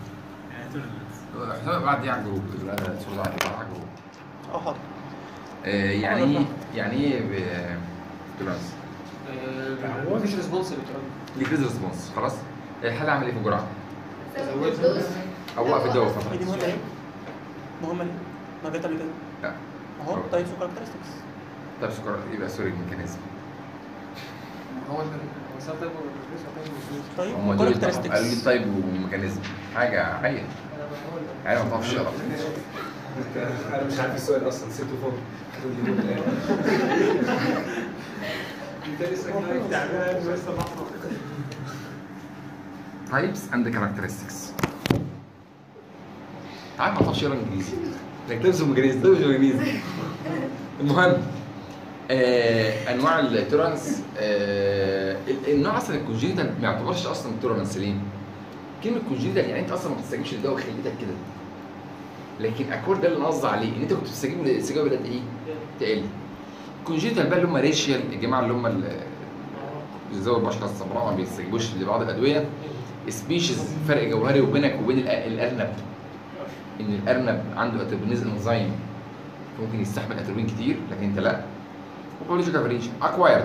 حسام بعد دي على الجروب لا لا صورة على على الجروب اه حاضر آه، يعني ايه يعني ايه تولرنس؟ هو مفيش ريسبونس الكتروني ديكريز ريسبونس خلاص الحل عمل ايه في الجرعه؟ زودت او وقف الدواء هي فتره دي مهمه ايه؟ مهمه ليه؟ ما جت قبل كده لا اهو تايبس وكاركترستكس طب سكر يبقى سوري الميكانيزم هو ال- هو ساب طيب ولا مش ساب طيب ولا مش طيب هم دول قالوا لي وكاركترستكس طيب وميكانيزم حاجه عين يعني ما تعرفش اقرا انا مش عارف السؤال اصلا سبته فوق هتقول لي دول الآن. تايبس اند كاركترستكس تعال ما تعرفش اقرا انجليزي انك تلبس انجليزي تلبس انجليزي المهم آه انواع التورنس آه ال- النوع اصلا الكونجينيتال ما يعتبرش اصلا تورنس ليه؟ كلمه كونجينيتال يعني انت اصلا ما بتستجيبش للدواء خليتك كده لكن اكور ده اللي انا قصدي عليه ان انت كنت بتستجيب الاستجابه بدات ايه؟ تقل كونجينيتال بقى اللي هم ريشيال الجماعه اللي هم ال- بيزود البشره السمراء ما بيستجيبوش لبعض الادويه سبيشيز فرق جوهري وبينك وبين الأ- الارنب ان الارنب عنده اتروبينيز انزيم ممكن يستحمل اتروبين كتير لكن انت لا وبوليتيكال فاريشن اكوايرد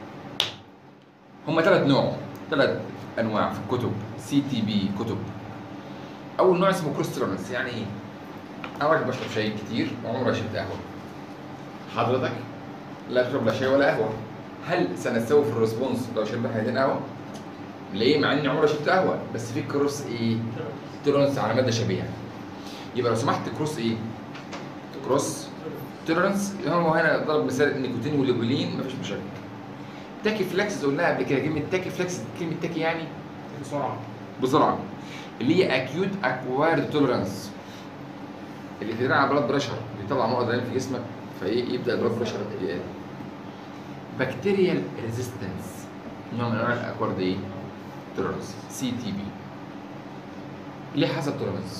هم ثلاث نوع ثلاث انواع في الكتب سي تي بي كتب اول نوع اسمه كروس تولرنس يعني ايه؟ انا راجل بشرب شاي كتير وعمري ما شربت قهوه حضرتك لا تشرب لا شاي ولا قهوه هل سنستوي في الريسبونس لو شربنا حاجتين قهوه؟ ليه؟ مع اني عمري ما شربت قهوه بس في كروس ايه؟ تولرنس على ماده شبيهه يبقى لو سمحت كروس ايه؟ كروس تولرنس هو هنا ضرب مثال النيكوتين والليبولين مفيش مشاكل تاكي فلكس قلناها قبل كده كلمه تاكي فلكس كلمه تاكي يعني بسرعه بسرعه اللي هي اكيوت اكوارد تولرانس اللي بتدرع على بلاد بريشر بيطلع نقط ادرينالين في جسمك فايه يبدا البلاد بريشر يقل بكتيريال ريزيستنس نوع من انواع الاكوارد ايه؟ تولرانس سي تي بي ليه حصل تولرانس؟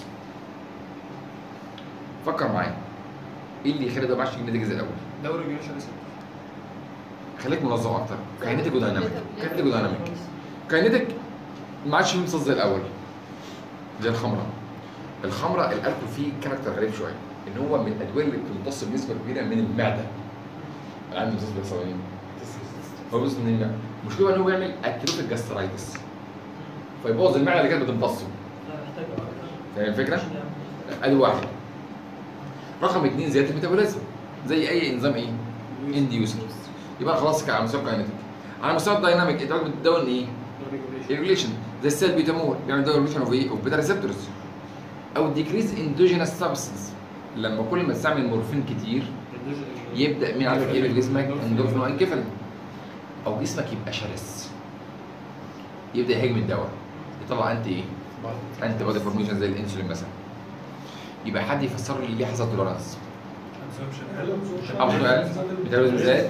فكر معايا ايه اللي يخلي ده ما يعرفش يجيب نتيجه زي الاول؟ دوري ريجوليشن ريسبتور خليك منظم اكتر كاينتك ودايناميك كاينتك ودايناميك كاينتك ما عادش بيمتص زي الاول زي الخمره الخمره الالكول فيه كاركتر غريب شويه ان هو من الادويه اللي بتمتص بنسبه كبيره من المعده العين بيمتص بيحصل ايه؟ هو بيمتص من المعده المشكله ان هو بيعمل اتروفيك جاسترايتس فيبوظ المعده اللي كانت بتمتصه فاهم الفكره؟ ادي واحد رقم اثنين زياده الميتابوليزم زي اي انزيم ايه؟ انديوسر يبقى خلاص كده على مستوى الكاينتيك على مستوى الدايناميك انت بتدون ايه؟ ريجوليشن زي السيل بيتامول بيعمل داون ريجوليشن اوف ايه؟ اوف بيتا ريسبتورز او ديكريز اندوجينس سبستنس لما كل ما تستعمل مورفين كتير يبدا مين عارف ايه في جسمك؟ اندورفين وانكفالين او جسمك يبقى شرس يبدا يهاجم الدواء يطلع انت ايه؟ انتي بودي فورميشن زي الانسولين مثلا يبقى حد يفسر لي ليه حصل تولرانس او سؤال ميتابوليزم زاد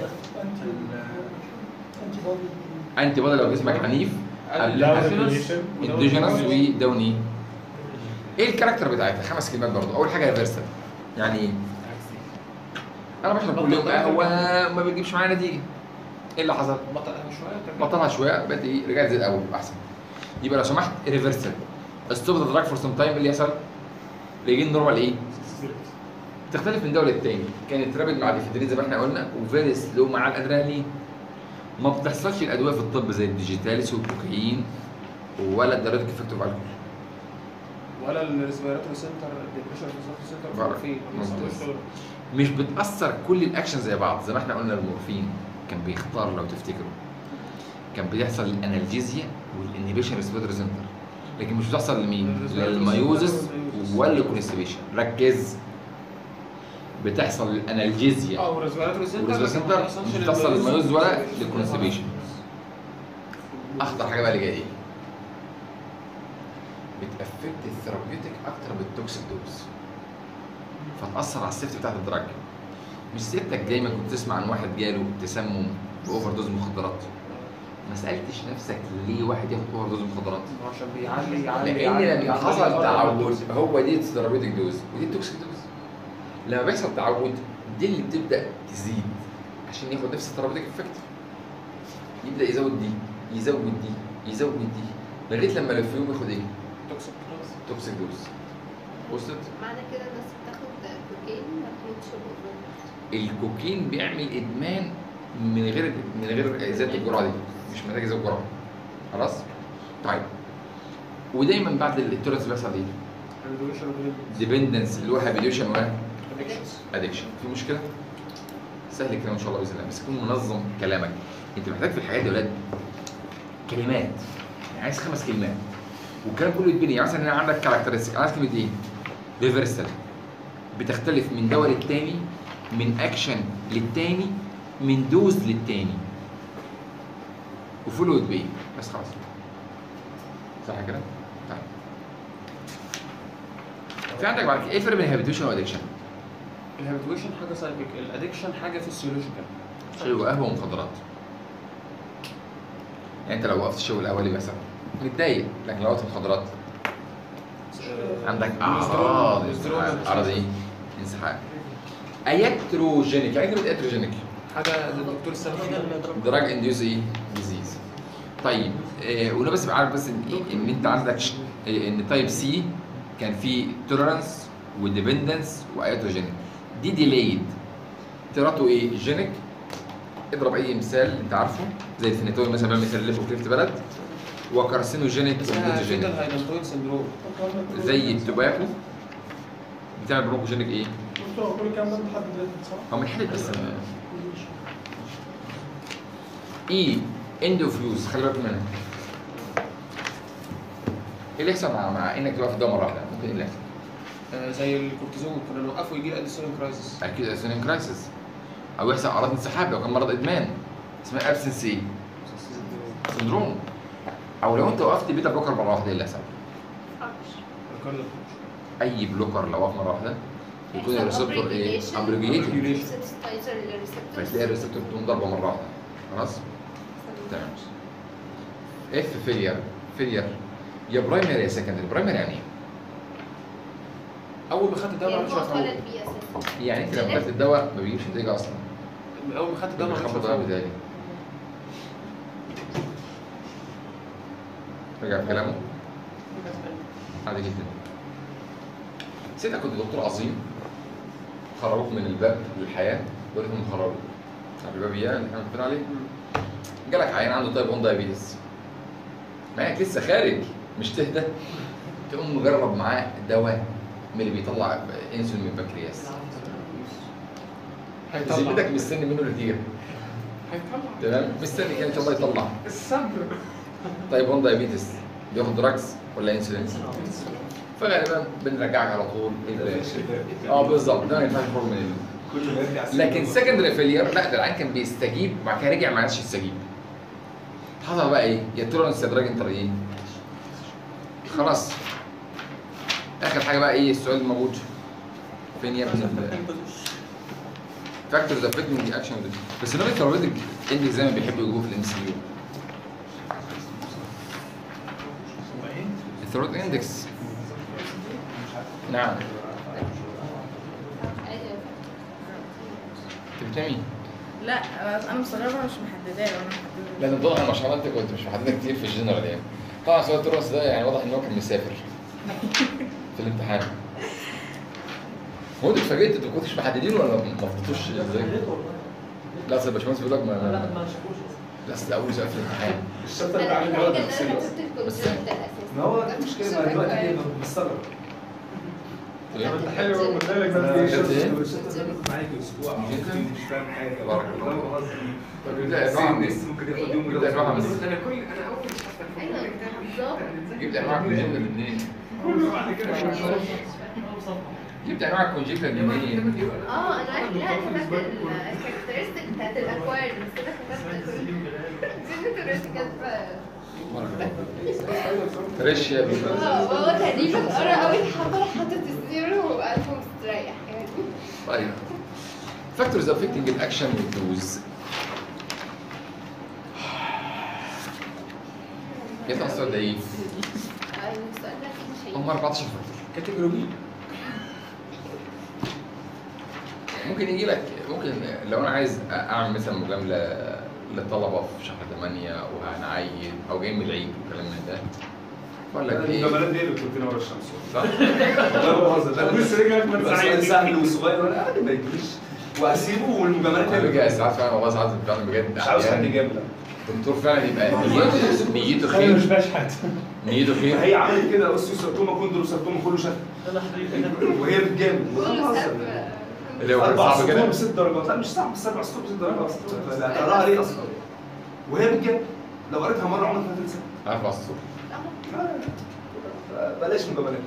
انتي بودي لو جسمك عنيف قبلها اندوجينس وداون ايه؟ ايه الكاركتر بتاعتها؟ خمس كلمات برضه اول حاجه ريفرسال يعني ايه؟ انا بشرب كل يوم قهوه ما بتجيبش معايا نتيجه ايه اللي حصل؟ بطل قهوه شويه بطلها شويه بقت ايه رجعت زي الاول احسن يبقى لو سمحت ريفرسال ستوب ذا دراج فور سم تايم اللي يحصل يجي نورمال ايه؟ تختلف من دوله للتاني كانت رابد مع الافيدرين زي ما احنا قلنا وفيري سلو مع الادرينالين ما بتحصلش الادويه في الطب زي الديجيتاليس والكوكايين ولا الدايركتيك افكت اوف الكحول ولا الريسبيراتوري سنتر الديبريشن ريسبيراتوري سنتر بارك. فين ممتاز. مش بتاثر كل الاكشن زي بعض زي ما احنا قلنا المورفين كان بيختار لو تفتكروا كان بيحصل الانالجيزيا والانهبيشن ريسبيراتوري سنتر لكن مش بتحصل لمين؟ للميوزس والكونستيبيشن ركز بتحصل الانالجيزيا اه والريسبيراتوري سنتر والريسبيراتوري لكن ما سنتر بيحصلش مش بتحصل للميوزس للميوزس ولا للكونستيبيشن اخطر حاجه بقى اللي جايه ايه؟ بتافكت الثيرابيوتيك اكتر من التوكسيك دوز فتاثر على السيفتي بتاعت الدراج مش سيادتك دايما كنت تسمع عن واحد جاله تسمم باوفر دوز مخدرات ما سالتش نفسك ليه واحد ياخد اوفر دوز مخدرات عشان بيعلي يعلي لان يعلي لما حصل تعود هو دي الثيرابيوتيك دوز ودي التوكسيك دوز لما بيحصل تعود دي اللي بتبدا تزيد عشان ياخد نفس الثيرابيوتيك افكت يبدا يزود دي يزود دي يزود دي لغايه لما لو في يوم ياخد ايه؟ توكسيك توكسيك دوز وصلت؟ معنى كده الناس بتاخد كوكايين ما بتموتش بأوفر. الكوكين بيعمل ادمان من غير من غير زياده الجرعه دي مش محتاج يزود الجرعه خلاص؟ طيب ودايما بعد التولرنس بيحصل ايه؟ ديبندنس اللي هو هابيليوشن و ادكشن في مشكله؟ سهل الكلام ان شاء الله باذن الله بس تكون منظم كلامك انت محتاج في الحياه دي يا ولاد كلمات يعني عايز خمس كلمات والكلام كله يتبني يعني مثلا هنا عندك كاركترستيك عايز كلمه ايه؟ ريفرسال بتختلف من دواء للتاني من اكشن للتاني من دوز للتاني وفولود بايه بس خلاص صح كده؟ طيب في عندك بعد كده ايه الفرق بين هابيتوشن وادكشن؟ الهابيتويشن حاجه سايكيك الادكشن حاجه فيسيولوجيكال شاي وقهوه ومخدرات يعني انت لو وقفت الشغل الاولي مثلا متضايق لكن لو وقفت المخدرات عندك اعراض انسحاب. اعراض ايه؟ انسحاب ايتروجينيك يعني كلمه ايتروجينيك حاجه الدكتور السامي دراج انديوز ايه؟ ديزيز طيب آه وانا بس بعرف بس ان إيه؟ ان انت عندك ش... إيه ان تايب سي كان في توليرانس وديبندنس وايتروجينيك دي ديليد تراته ايه؟ جينيك اضرب اي مثال انت عارفه زي الفينيتول مثلا بيعمل مثال ليفو كليفت بلد وكارسينوجينيك اسمها وبروتوجينيك فيتال هايدرويد سندروم زي التباكو بتعمل برونكوجينيك ايه؟ دكتور كل الكلام ده لحد دلوقتي صح؟ هو من حالة بس اي اندوفيوز خلي بالك منها ايه اللي يحصل مع مع انك توقف الدواء مره واحده ممكن ايه اللي يحصل؟ آه، زي الكورتيزون كنا نوقفه يجي له اديسونين كرايسيس اكيد اسونين كرايسيس او يحصل اعراض انسحاب لو كان مرض ادمان اسمها ابسنس ايه؟ سندروم او لو انت وقفت بيتا بلوكر مره واحده ايه اللي يحصل؟ اي بلوكر لو وقف مره واحده يكون الريسبتور ايه؟ ابريجيتد فتلاقي الريسبتور تقوم ضربه مره واحده خلاص؟ تمام اف فيلير فيلير يا برايمري يا سكندري برايمري يعني ايه؟ اول ما خدت الدواء ما يعني عملش هو اتولد مفعول بيه اساسا يعني انت لما خدت الدواء ما بيجيبش نتيجه اصلا اول ما خدت الدواء ما عملش بيخبط الدواء مفعول بتاعي رجع في كلامه عادي جدا سيدك كنت دكتور عظيم خرجوك من الباب للحياه ولكن خرجوك عارف الباب اياه اللي احنا متفقين عليه جالك عيان عنده تايب 1 دايابيتس معاك لسه خارج مش تهدى تقوم مجرب معاه دواء من اللي بيطلع انسولين من البنكرياس زبدك مستني منه نتيجه تمام مستني كده ان شاء الله يطلع الصبر طيب 1 دايابيتس بياخد دراجز ولا انسولين فغالبا بنرجعك على طول ال- اه بالظبط ده ما ينفعش يخرج من ال- كل ما يرجع لكن سكندري فيلير لا ده العيان كان بيستجيب وبعد كده رجع ما عادش يستجيب حصل بقى ايه؟ يا تولرنس يا دراج انتر ايه؟ خلاص اخر حاجه بقى ايه السؤال الموجود فين يا ابني فاكتورز افكتنج دي اكشن بس النوبل ثيرابيوتيك اندكس زي ما بيحبوا يجيبوه في الام سي يو الثيرابيوتيك اندكس نعم انت بتعمل ايه؟ لا انا مستغربه مش محدده له انا محدده لا ده واضح ما شاء الله انت كنت مش محددها كتير في الجنرال يعني طبعا سؤال التراث ده يعني واضح ان هو كان مسافر في الامتحان هو انتوا اتفاجئتوا انتوا ما كنتوش محددين ولا ما فضلتوش ازاي؟ لا اصل الباشمهندس بيقول لك ما لا ما شافوش لا اصل ده اول سؤال في الامتحان الشابتر اللي انا عامل الوحيده جوه ان تفصيل انا بس كنت الكونسيرت الاساسي ما هو ده المشكله ما دلوقتي كده مستغرب انت حلو ومدالك انا بس شفت ايه؟ الشابتر اللي كنت معاك اسبوع او اتنين مش فاهم حاجه بارك والله الله. بهزر طب ابدا انواع من بس ممكن ياخد يوم ابدا انواع من انا كل انا اول مش ايوه بالظبط جبت انواع الكونجيكتال منين؟ جبت انواع الكونجيكتال منين؟ اه انا عارف لا انا كتبت الكاركترستيك بتاعت الاكوايرد بس انا كتبت جينيتوريتي كاتبه فريش يا ابني اه هو تقريبا قرا اول حبه راح حاطط الزيرو وقلبه مستريح يعني طيب فاكتورز افكتنج الاكشن والدوز يا ترى السؤال ده ايه؟ السؤال ده فيه شيء هم 14 فاكتور كاتيجوري ممكن يجي لك ممكن لو انا عايز اعمل مثلا مجامله للطلبه في شهر 8 وهنعين او جاي من العيد وكلام من ده بقول لك ايه الجمالات دي اللي بتكون ورا الشمس صح؟ والله ما بهزر ده بص رجلك ما بس تساعدني. سهل وصغير ولا قاعد ما يجيش واسيبه والمجاملات على فكره ساعات فعلا والله ساعات فعلا بجد مش عاوز حد أحياناً يجاملك الدكتور فعلا يبقى نيته نيته خلي مش خير بشحت نيته ما خير هي عملت كده اوستيوساركوما كوندروساركوما كله شكل وهي بتجامل كله سبب اللي هو كان اربع صعب سطور كده بست درجات لا مش صعب بس اربع سطور بست درجات لا هتقراها ليه اصلا وهي بتجامل لو قريتها مره عمرك ما هتنسى عارف على الصوت بلاش مجاملات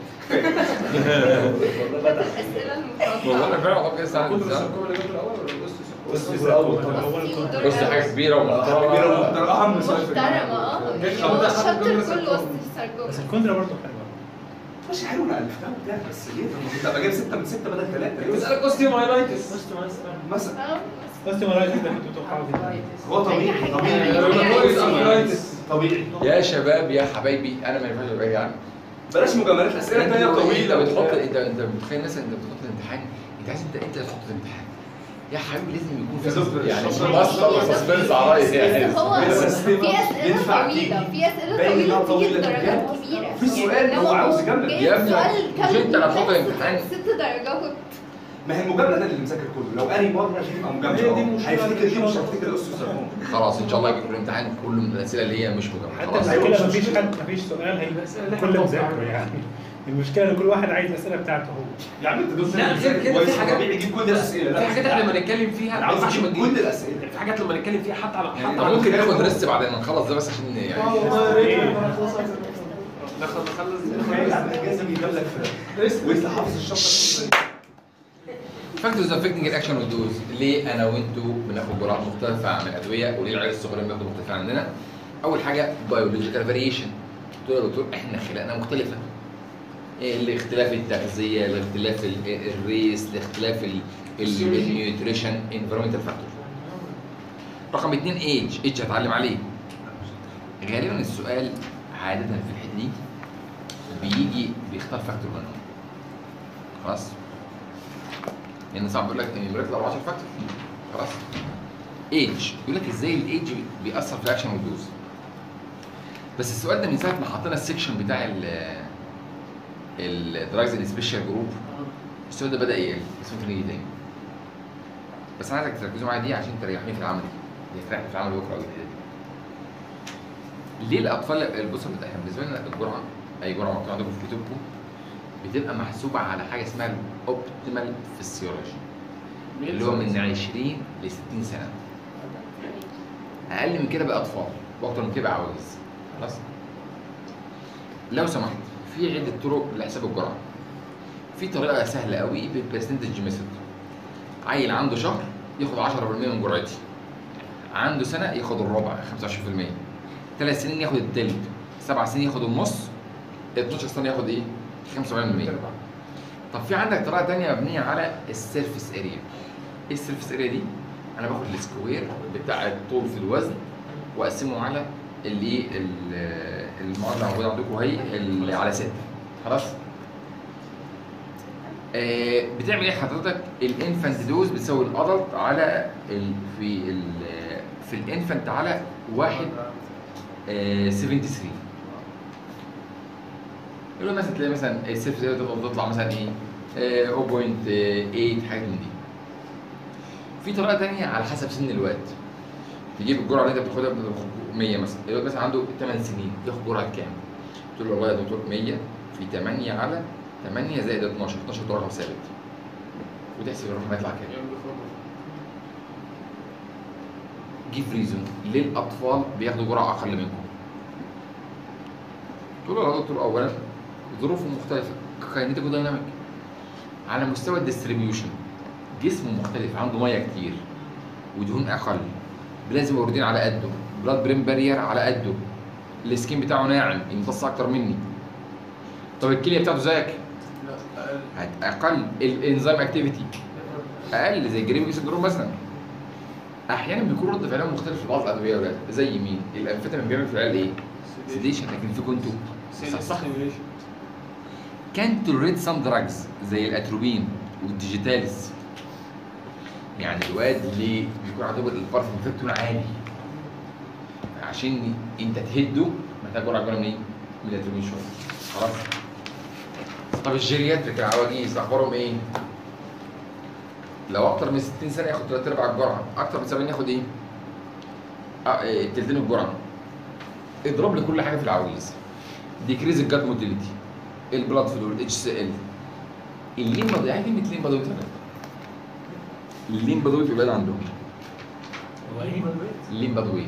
الأسئلة والله انا المتوقعة فعلا والله ساعات كنت ساعات السركوما اللي جبت الاول ولا الاوستيوس بس الاول طبعا بص حاجه كبيره كبيره ومحترمه ومحترمه اهم سؤال في محترمة الجامعة. اه ده هو حد الشابتر جملة كله سركوما. وسط السركوما بس الكوندرا برضه حلوه ماشي حلو انا الفتها وبتاع بس ليه؟ طب ما تبقى جايب سته من سته بدل ثلاثه بيسالك اوستيومايلايتس مثلا اه بس ما رايك ده كنت متوقعه جدا هو طبيعي أي حاجة. طبيعي روماتويد ارثرايتس طبيعي يا شباب يا حبايبي انا ما ينفعش ابقى يعني بلاش مجاملات اسئله انت ثانيه انت طويله بتحط انت انت متخيل مثلا انت بتحط الامتحان انت عايز انت انت اللي تحط الامتحان يا حبيبي لازم يكون يا دكتور، في يعني الشطر- مصدر وسسبنس على رأيي يعني بس هو بس في ستيفن اسئله ينفع طويله تيجي في اسئله باين إنها طويله تيجي طويلة بدرجات بجد. كبيره في سؤال هو إنما عاوز يجاملك. جايب يا ابني، سؤال مش كان انت اللي هتحط ست- الامتحان. ست درجات ما هي المجامله ده اللي مذاكر كله لو اني مره تبقى مجامله هي دي أهو. المشكلة هيفتكر اللي دي إن مش شاء الله. هيفتكر الاستاذ خلاص ان شاء الله يجيب الامتحان كله من الاسئله اللي هي مش مجامله حتى خلاص المشكله مفيش حد مفيش سؤال هيبقى كل مذاكره يعني المشكله ان كل واحد عايز الاسئله بتاعته هو يا عم انت دول لا، غير كده في حاجات- طبيعي يجيب كل الاسئله في حاجات احنا لما نتكلم فيها انا ما عاوز ينفعش ما اجيب تجيب كل الاسئله في حاجات لما نتكلم فيها حتى على يعني حتى طب على ممكن ناخد ريست بعد ما نخلص ده بس عشان اه يعني والله يا ريت انا خلاص عايز ناخد نخلص لازم يجيب لك في وانت حافظ الشابتر فاكتورز افكتنج الاكشن والدوز ليه انا وانتوا بناخد جرعات مختلفه عن الادويه وليه العيال الصغيرين بياخدوا مختلفه عننا اول حاجه بيولوجيكال فاريشن قلت له يا دكتور احنا خلقنا مختلفه إيه لاختلاف التغذيه لاختلاف ال- الريس لاختلاف ال- ال- النيوتريشن انفيرمنتال فاكتور رقم اثنين ايج ايج هتعلم عليه غالبا السؤال عاده في الحته دي بيجي بيختار فاكتور منهم خلاص لان صعب يقول لك يقول لك ال 14 فاكتور خلاص ايج يقول لك ازاي الايج بيأثر في الاكشن والدوز بس السؤال ده من ساعه ما حطينا السكشن بتاع ال الدراجز السبيشال جروب السؤال ده بدا يقل بس ممكن يجي تاني بس انا عايزك تركزوا معايا دي عشان تريحني في العمل دي تريحني في العمل بكره او الحته دي ليه الاطفال بصوا احنا بالنسبه لنا الجرعه اي جرعه مكتوبه عندكم في كتبكم بتبقى محسوبه على حاجه اسمها الاوبتيمال فيسيولوجي اللي هو من 20 ل 60 سنه اقل من كده بقى اطفال واكتر من كده بقى عواجيز خلاص لو سمحت في عده طرق لحساب الجرعه في طريقه سهله قوي بالبرسنتج ميثود عيل عنده شهر ياخد 10% من جرعتي عنده سنه ياخد الربع 25% ثلاث سنين ياخد التلت سبع سنين ياخد النص 12 سنه ياخد ايه 75% طب في عندك طريقه تانية مبنيه على السيرفيس اريا ايه السيرفيس اريا دي انا باخد السكوير بتاع الطول في الوزن واقسمه على الايه ال- المعادله الموجوده عندكم هي اللي على 6 خلاص آه بتعمل ايه حضرتك الانفانت دوز بتساوي الادلت على ال في ال في الانفانت على واحد آه 73 يقول مثلا تلاقي مثلا السيرفيس اريا تفضل تطلع مثلا ايه آه، 0.8 حاجه من دي في طريقه تانية على حسب سن الواد تجيب الجرعه اللي انت بتاخدها بتاخد 100 مثلا الواد مثلا عنده 8 سنين ياخد جرعه كام؟ تقول له والله يا دكتور 100 في 8 على 8 زائد 12 12 ده رقم ثابت وتحسب الرقم هيطلع كام؟ جيف ريزون ليه الاطفال بياخدوا جرعه اقل منكم؟ تقول له يا دكتور اولا ظروفهم مختلفه كاينيتيك ودايناميك على مستوى الديستريبيوشن جسمه مختلف عنده ميه كتير ودهون اقل لازم واردين على قده بلاد برين بارير على قده السكين بتاعه ناعم يمتص اكتر مني طب الكليه بتاعته زيك هت- اقل الانزيم اكتيفيتي اقل زي جريم سندروم مثلا احيانا بيكون رد فعلهم مختلف في بعض الادويه يا ولاد زي مين؟ الانفيتامين بيعمل في العيال ايه؟ سيديشن لكن في كنتو صح كان تولريت سام دراجز زي الاتروبين والديجيتاليس يعني الواد اللي بيكون عندهم البارفم افكتون عالي عشان انت تهده محتاج جرعه كبيره منين؟ من الاتروبين شويه خلاص طب الجيرياتريك العواجيز اخبارهم ايه؟ لو اكتر من 60 سنه ياخد ثلاث ارباع الجرعه اكتر من 70 ياخد ايه؟ اه إيه، تلتين الجرعه اضرب لي كل حاجه في العواجيز ديكريز الجاد موتيليتي البلاد فلو الاتش سي ال الليمبا يعني كلمه ليمبا دوت الليمبا دوت ولاد عندهم هو ايه؟ الليمبا دوت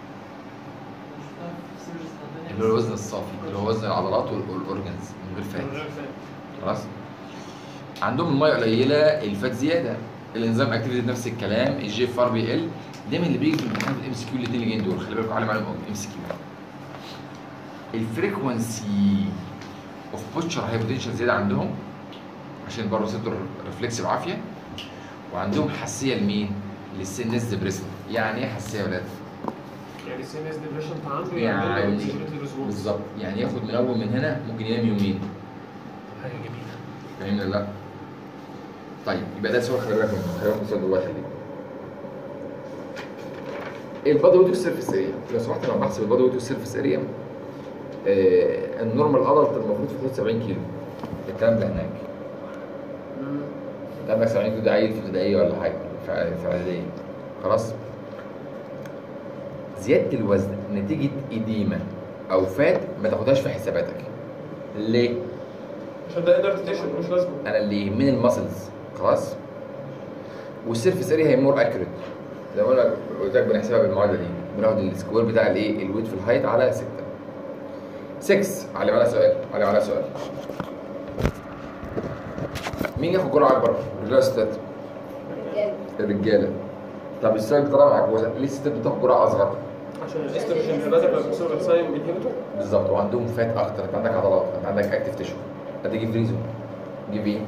اللي هو الوزن الصافي اللي هو وزن العضلات وال- والاورجنز من غير فات خلاص عندهم الميه قليله الفات زياده الانزيم اكتيفيتي نفس الكلام الجي اف ار بي ال دايما اللي بيجي في الامتحان في الام سي كيو الاثنين اللي جايين دول خلي بالكم على معلومه ام سي كيو الفريكونسي اوف بوتشر هايبوتنشن زياده عندهم عشان برضه سيتور ريفلكس بعافيه وعندهم حساسيه لمين؟ للسنس ديبريسن يعني ايه حساسيه يا ولاد؟ يعني السي ان اس ديبريشن عنده يعني بالظبط يعني ياخد من اول من هنا ممكن ينام يومين حاجه جميله فاهمني ولا لا؟ طيب يبقى ده سؤال خلي بالك منه خلي بالك من السؤال جواه خليك البادي ويت والسيرفيس اريا لو سمحت لو بحسب البادي ويت والسيرفيس اريا آه النورمال ادلت المفروض في حدود 70 كيلو الكلام ده هناك انت عندك 70 كيلو ده عيل في ابتدائيه ولا حاجه في في اعداديه خلاص زياده الوزن نتيجه اديمه او فات ما تاخدهاش في حساباتك ليه؟ عشان ده ادابتيشن مش لازمه انا اللي يهمني المسلز خلاص والسيرفيس اريا هي مور اكيوريت زي ما قلت لك قلت لك بنحسبها بالمعادله دي بناخد السكوير بتاع الايه الويت في الهايت على 6 6 علم على سؤال علم على سؤال مين ياخد جرعه اكبر رجاله وستات الرجاله طب السؤال بطريقه معكوسه ليه الستات بتاخد جرعه اصغر عشان الاستروجين هباتك بسبب السايم انهبيتور بالظبط وعندهم فات اكتر انت عندك عضلات انت عندك اكتف تيشو ادي جيب ريزون جيب ايه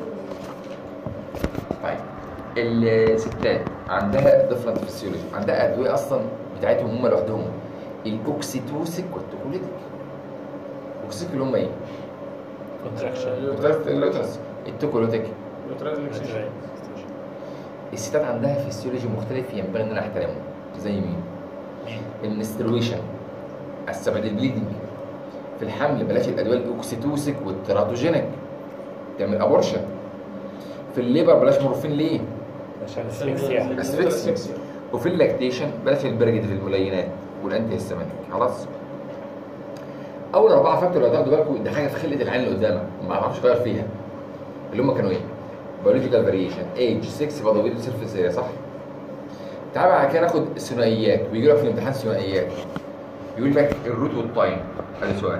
طيب الستات عندها ديفرنت فيسيولوجي عندها ادويه اصلا بتاعتهم هم لوحدهم الاوكسيتوسيك والتوكوليتيك الاوكسيتوسيك اللي هم ايه؟ كونتراكشن اللوتس التوكوليتيك يوترايز ريلاكسيشن الستات عندها فيسيولوجي مختلف ينبغي ان انا احترمه زي مين؟ المنسترويشن السبب البليدنج في الحمل بلاش الادويه الاوكسيتوسيك والتراتوجينيك تعمل ابورشن في الليبر بلاش مورفين ليه؟ عشان الاسفكسيا اسفكسيا وفي اللاكتيشن بلاش البرجد في الملينات والانتي هيستامينيك خلاص اول اربعه فاكتور لو تاخدوا بالكم ده حاجه في خلقه العين اللي قدامك ما اعرفش اغير فيها اللي هم كانوا ايه؟ بيولوجيكال فاريشن ايج 6 بضويد سيرفيس اريا صح؟ تعال بعد كده ناخد الثنائيات ويجي لك في الامتحان ثنائيات يقول لك الروت والتايم ادي سؤال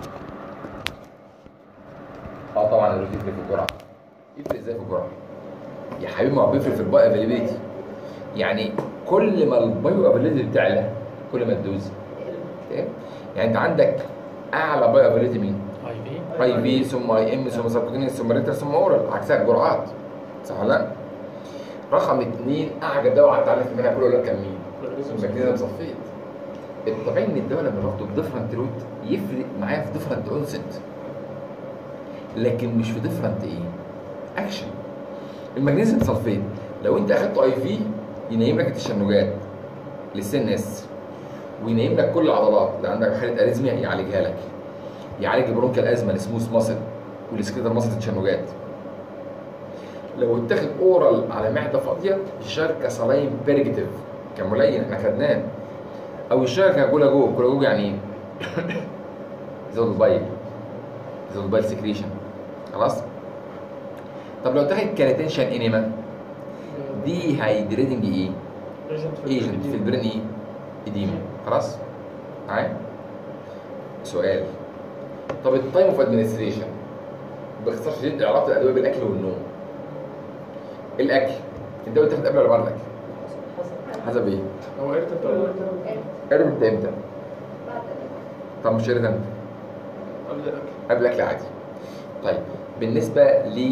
اه طبعا الروت يفرق في الجرعه يفرق ازاي في الجرعه؟ يا حبيبي ما هو بيفرق في البايو افيلابيلتي يعني كل ما البايو افيلابيلتي بتعلى كل ما تدوز تمام؟ يعني انت عندك اعلى بايو افيلابيلتي مين؟ اي في اي بي ثم اي ام ثم سبكوتينيوس ثم ريتر ثم اورال عكسها الجرعات صح ولا لا؟ رقم اثنين اعجب دواء قعدت عليه في المنهج كله لك كان مين؟ المغنيسيوم صفيت الطبيعي ان الدواء لما باخده بديفرنت روت يفرق معايا في ديفرنت اونست لكن مش في ديفرنت ايه؟ اكشن المغنيسيوم صلفيت لو انت اخدته اي في ينيم لك التشنجات للسن اس وينيم لك كل العضلات اللي عندك حاله اريزميا يعالجها لك يعالج البرونكال ازمه السموث ماسل والسكيتر ماسل التشنجات لو اتاخد اورال على معده فاضيه يشتغل كصلايم بيرجيتيف كملين احنا خدناه او يشتغل كجولاجوج جولاجوج يعني ايه؟ يزود البايل يزود البايل سكريشن خلاص طب لو اتاخد كاليتنشن انيما دي هايدريتنج ايه؟ ايجنت في البرين ايه؟ اديما خلاص؟ معايا؟ سؤال طب التايم اوف ادمنستريشن باختصار شديد علاقه الادويه بالاكل والنوم الاكل انت بتاخد قبل ولا بعد الاكل؟ حسب ايه؟ هو امتى بتاخد؟ عرف انت امتى؟ طب مش عرف انت قبل الاكل قبل الاكل عادي طيب بالنسبه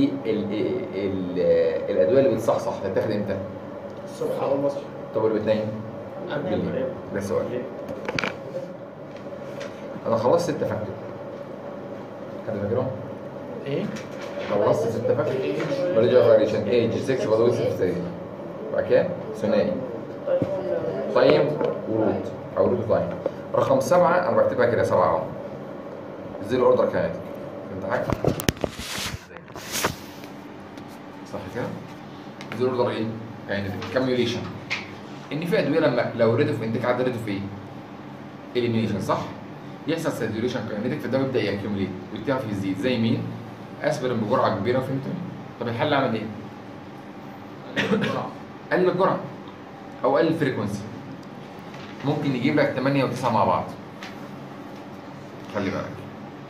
للادويه اللي بتصحصح تتاخد امتى؟ الصبح اول ما اصحى طب اللي بتنام؟ قبل بالليل ده سؤال انا خلصت ستة فاكتور حد فاكرهم؟ ايه؟ خلصت ستة فاكتور مالجا فاريشن ايج 6 بدوي 6 بعد كده ثنائي طيب ورود او رود طيب رقم سبعة انا بكتبها كده سبعة اهو زيرو اوردر كانت فهمت حاجة؟ صح كده؟ زيرو اوردر ايه؟ يعني كاميوليشن ان في ادويه لما لو ريت اوف انتاج عدى ريت اوف ايه؟ اليمينيشن صح؟ يحصل ساتوريشن كاينيتيك فده بيبدا ياكيوميليت ويرتفع يزيد زي مين؟ اسبرين بجرعه كبيره وفهمتني طب الحل اعمل ايه؟ قلل الجرعه او قلل الفريكونسي ممكن يجيب لك 8 و9 مع بعض خلي بالك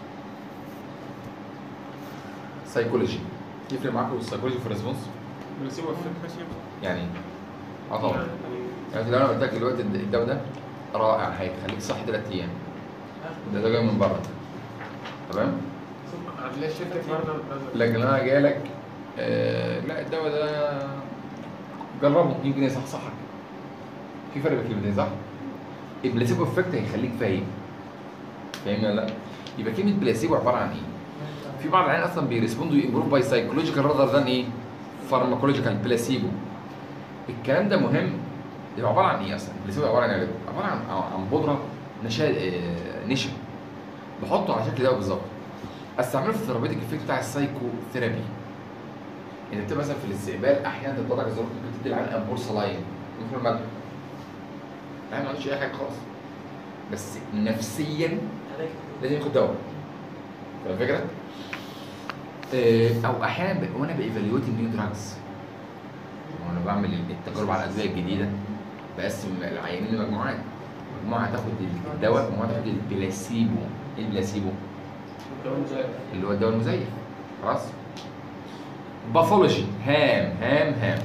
سايكولوجي يفرق معاكم السايكولوجي في الريسبونس بنسيبه في الفكره يعني اه طبعا يعني لو انا قلت لك دلوقتي الدواء ده رائع هيخليك صحي ثلاث ايام ده ده جاي من بره تمام هتلاقي الشركه النهارده لكن انا جاي لك آه لا الدواء ده جربه يمكن يصحصحك في فرق بين الكلمتين صح؟ البلاسيبو افكت هيخليك فايق فاهمني ولا لا؟ يبقى كلمه بلاسيبو عباره عن ايه؟ في بعض العيال اصلا بيرسبوندوا يمبروف باي سايكولوجيكال راذر ذان ايه؟ فارماكولوجيكال بلاسيبو الكلام ده مهم يبقى عباره عن ايه اصلا؟ البلاسيبو عباره عن ايه؟ عباره عن عن بودره نشا آه، نشا بحطه على شكل دواء بالظبط استعمله في الثيرابيتك افكت بتاع السايكو ثيرابي يعني بتبقى مثلا في الاستقبال احيانا تتطلع الظروف ممكن تدي العيان امبور سلاين ممكن الملح العيان ما عندوش اي حاجه خالص بس نفسيا لازم ياخد دواء فاهم الفكره؟ آه، او احيانا ب- وانا بايفاليوتنج نيو دراجز وانا بعمل التجارب على الادويه الجديده بقسم العيانين لمجموعات مجموعه هتاخد الدواء ومجموعه تاخد البلاسيبو ايه البلاسيبو؟ اللي هو الدواء المزيف خلاص باثولوجي هام هام هام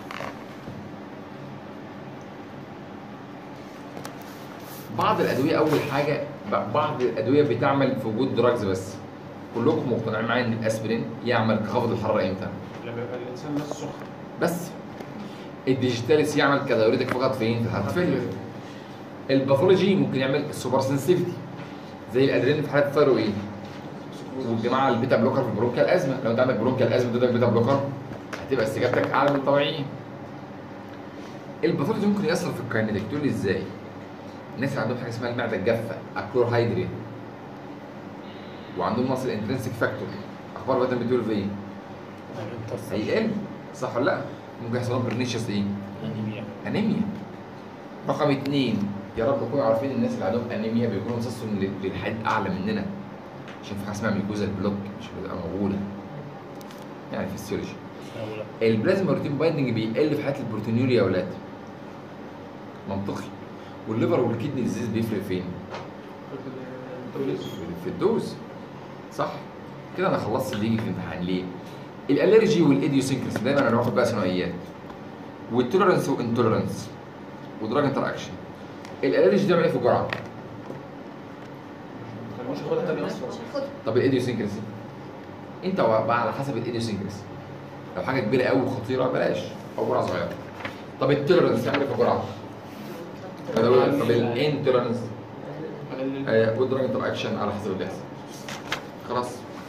بعض الادويه اول حاجه ب- بعض الادويه بتعمل في وجود دراجز بس كلكم مقتنعين معايا ان الاسبرين يعمل كخفض الحراره امتى لما يبقى الانسان نفسه سخن بس الديجيتاليس يعمل كدايوريتك فقط فين في الهارت فيلير الباثولوجي ممكن يعمل السوبر سنسيفيتي زي الادرينالين في حالات الثيرويد والجماعه البيتا بلوكر في البرونكيال ازمه لو انت عندك برونكيال ازمه ضدك بيتا بلوكر هتبقى استجابتك اعلى من الطبيعيين الباثولوجي ممكن ياثر في الكاينيتيك تقول لي ازاي الناس اللي عندهم حاجه اسمها المعده الجافه الكلور هيدرين وعندهم نقص الانترنسيك فاكتور اخبار فيتامين 12 ايه؟ هيقل صح ولا لا؟ ممكن يحصل لهم برنيشيوس ايه؟ انيميا انيميا رقم اثنين يا رب تكونوا عارفين الناس اللي عندهم انيميا بيكونوا امتصاصهم لل- للحديد اعلى مننا عشان في حاجه اسمها ميكوزا البلوك مش بتبقى موجوده يعني في السيولوجي البلازما بروتين بايندنج بيقل في حالة البروتينوريا يا ولاد منطقي والليفر والكدني ديزيز بيفرق فين؟ في الدوز صح كده انا خلصت اللي يجي في الامتحان ليه؟ الالرجي والايديوسينكرس دايما انا باخد بقى ثانويات والتوليرنس وانتوليرنس ودراج انتر اكشن الالرجي ده بيعمل ايه في الجرعه؟ مش هاخدها تاني اصلا طب الايديوسينكرسي انت بقى على حسب الايديوسينكرسي لو حاجه كبيره قوي وخطيره بلاش او جرعه صغيره طب التوليرنس تعمل ايه في الجرعه؟ طب طب الانتوليرنس آه، والدراج انتر اكشن على حسب اللي يحصل خلاص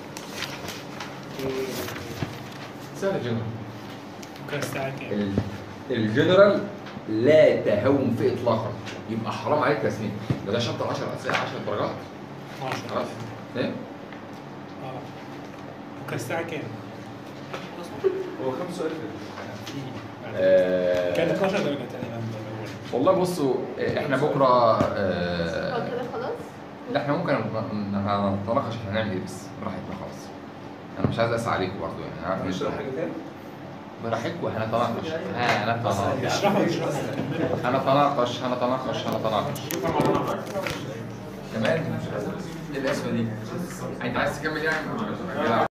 سهل جدا ممكن الساعة كام؟ ال- الجنرال لا تهاون فيه اطلاقا يبقى حرام عليك تسميه ده ده شابتر 10 اسئله 10 درجات 12 خلاص ايه اه ممكن الساعة كام؟ هو كم سؤال آه، كان 12 درجة تقريبا الأول والله بصوا آه، احنا بكره هو آه، كده خلاص لا احنا ممكن ن- هنتناقش احنا هنعمل ايه بس براحتنا خالص انا مش عايز اسال عليكم برضه يعني عارف نشرح إنتوا- حاجه تاني؟ براحتكم هنتناقش هنتناقش اشرحوا اشرحوا هنتناقش هنتناقش هنتناقش كمان ايه الاسم دي؟ انت عايز تكمل يعني؟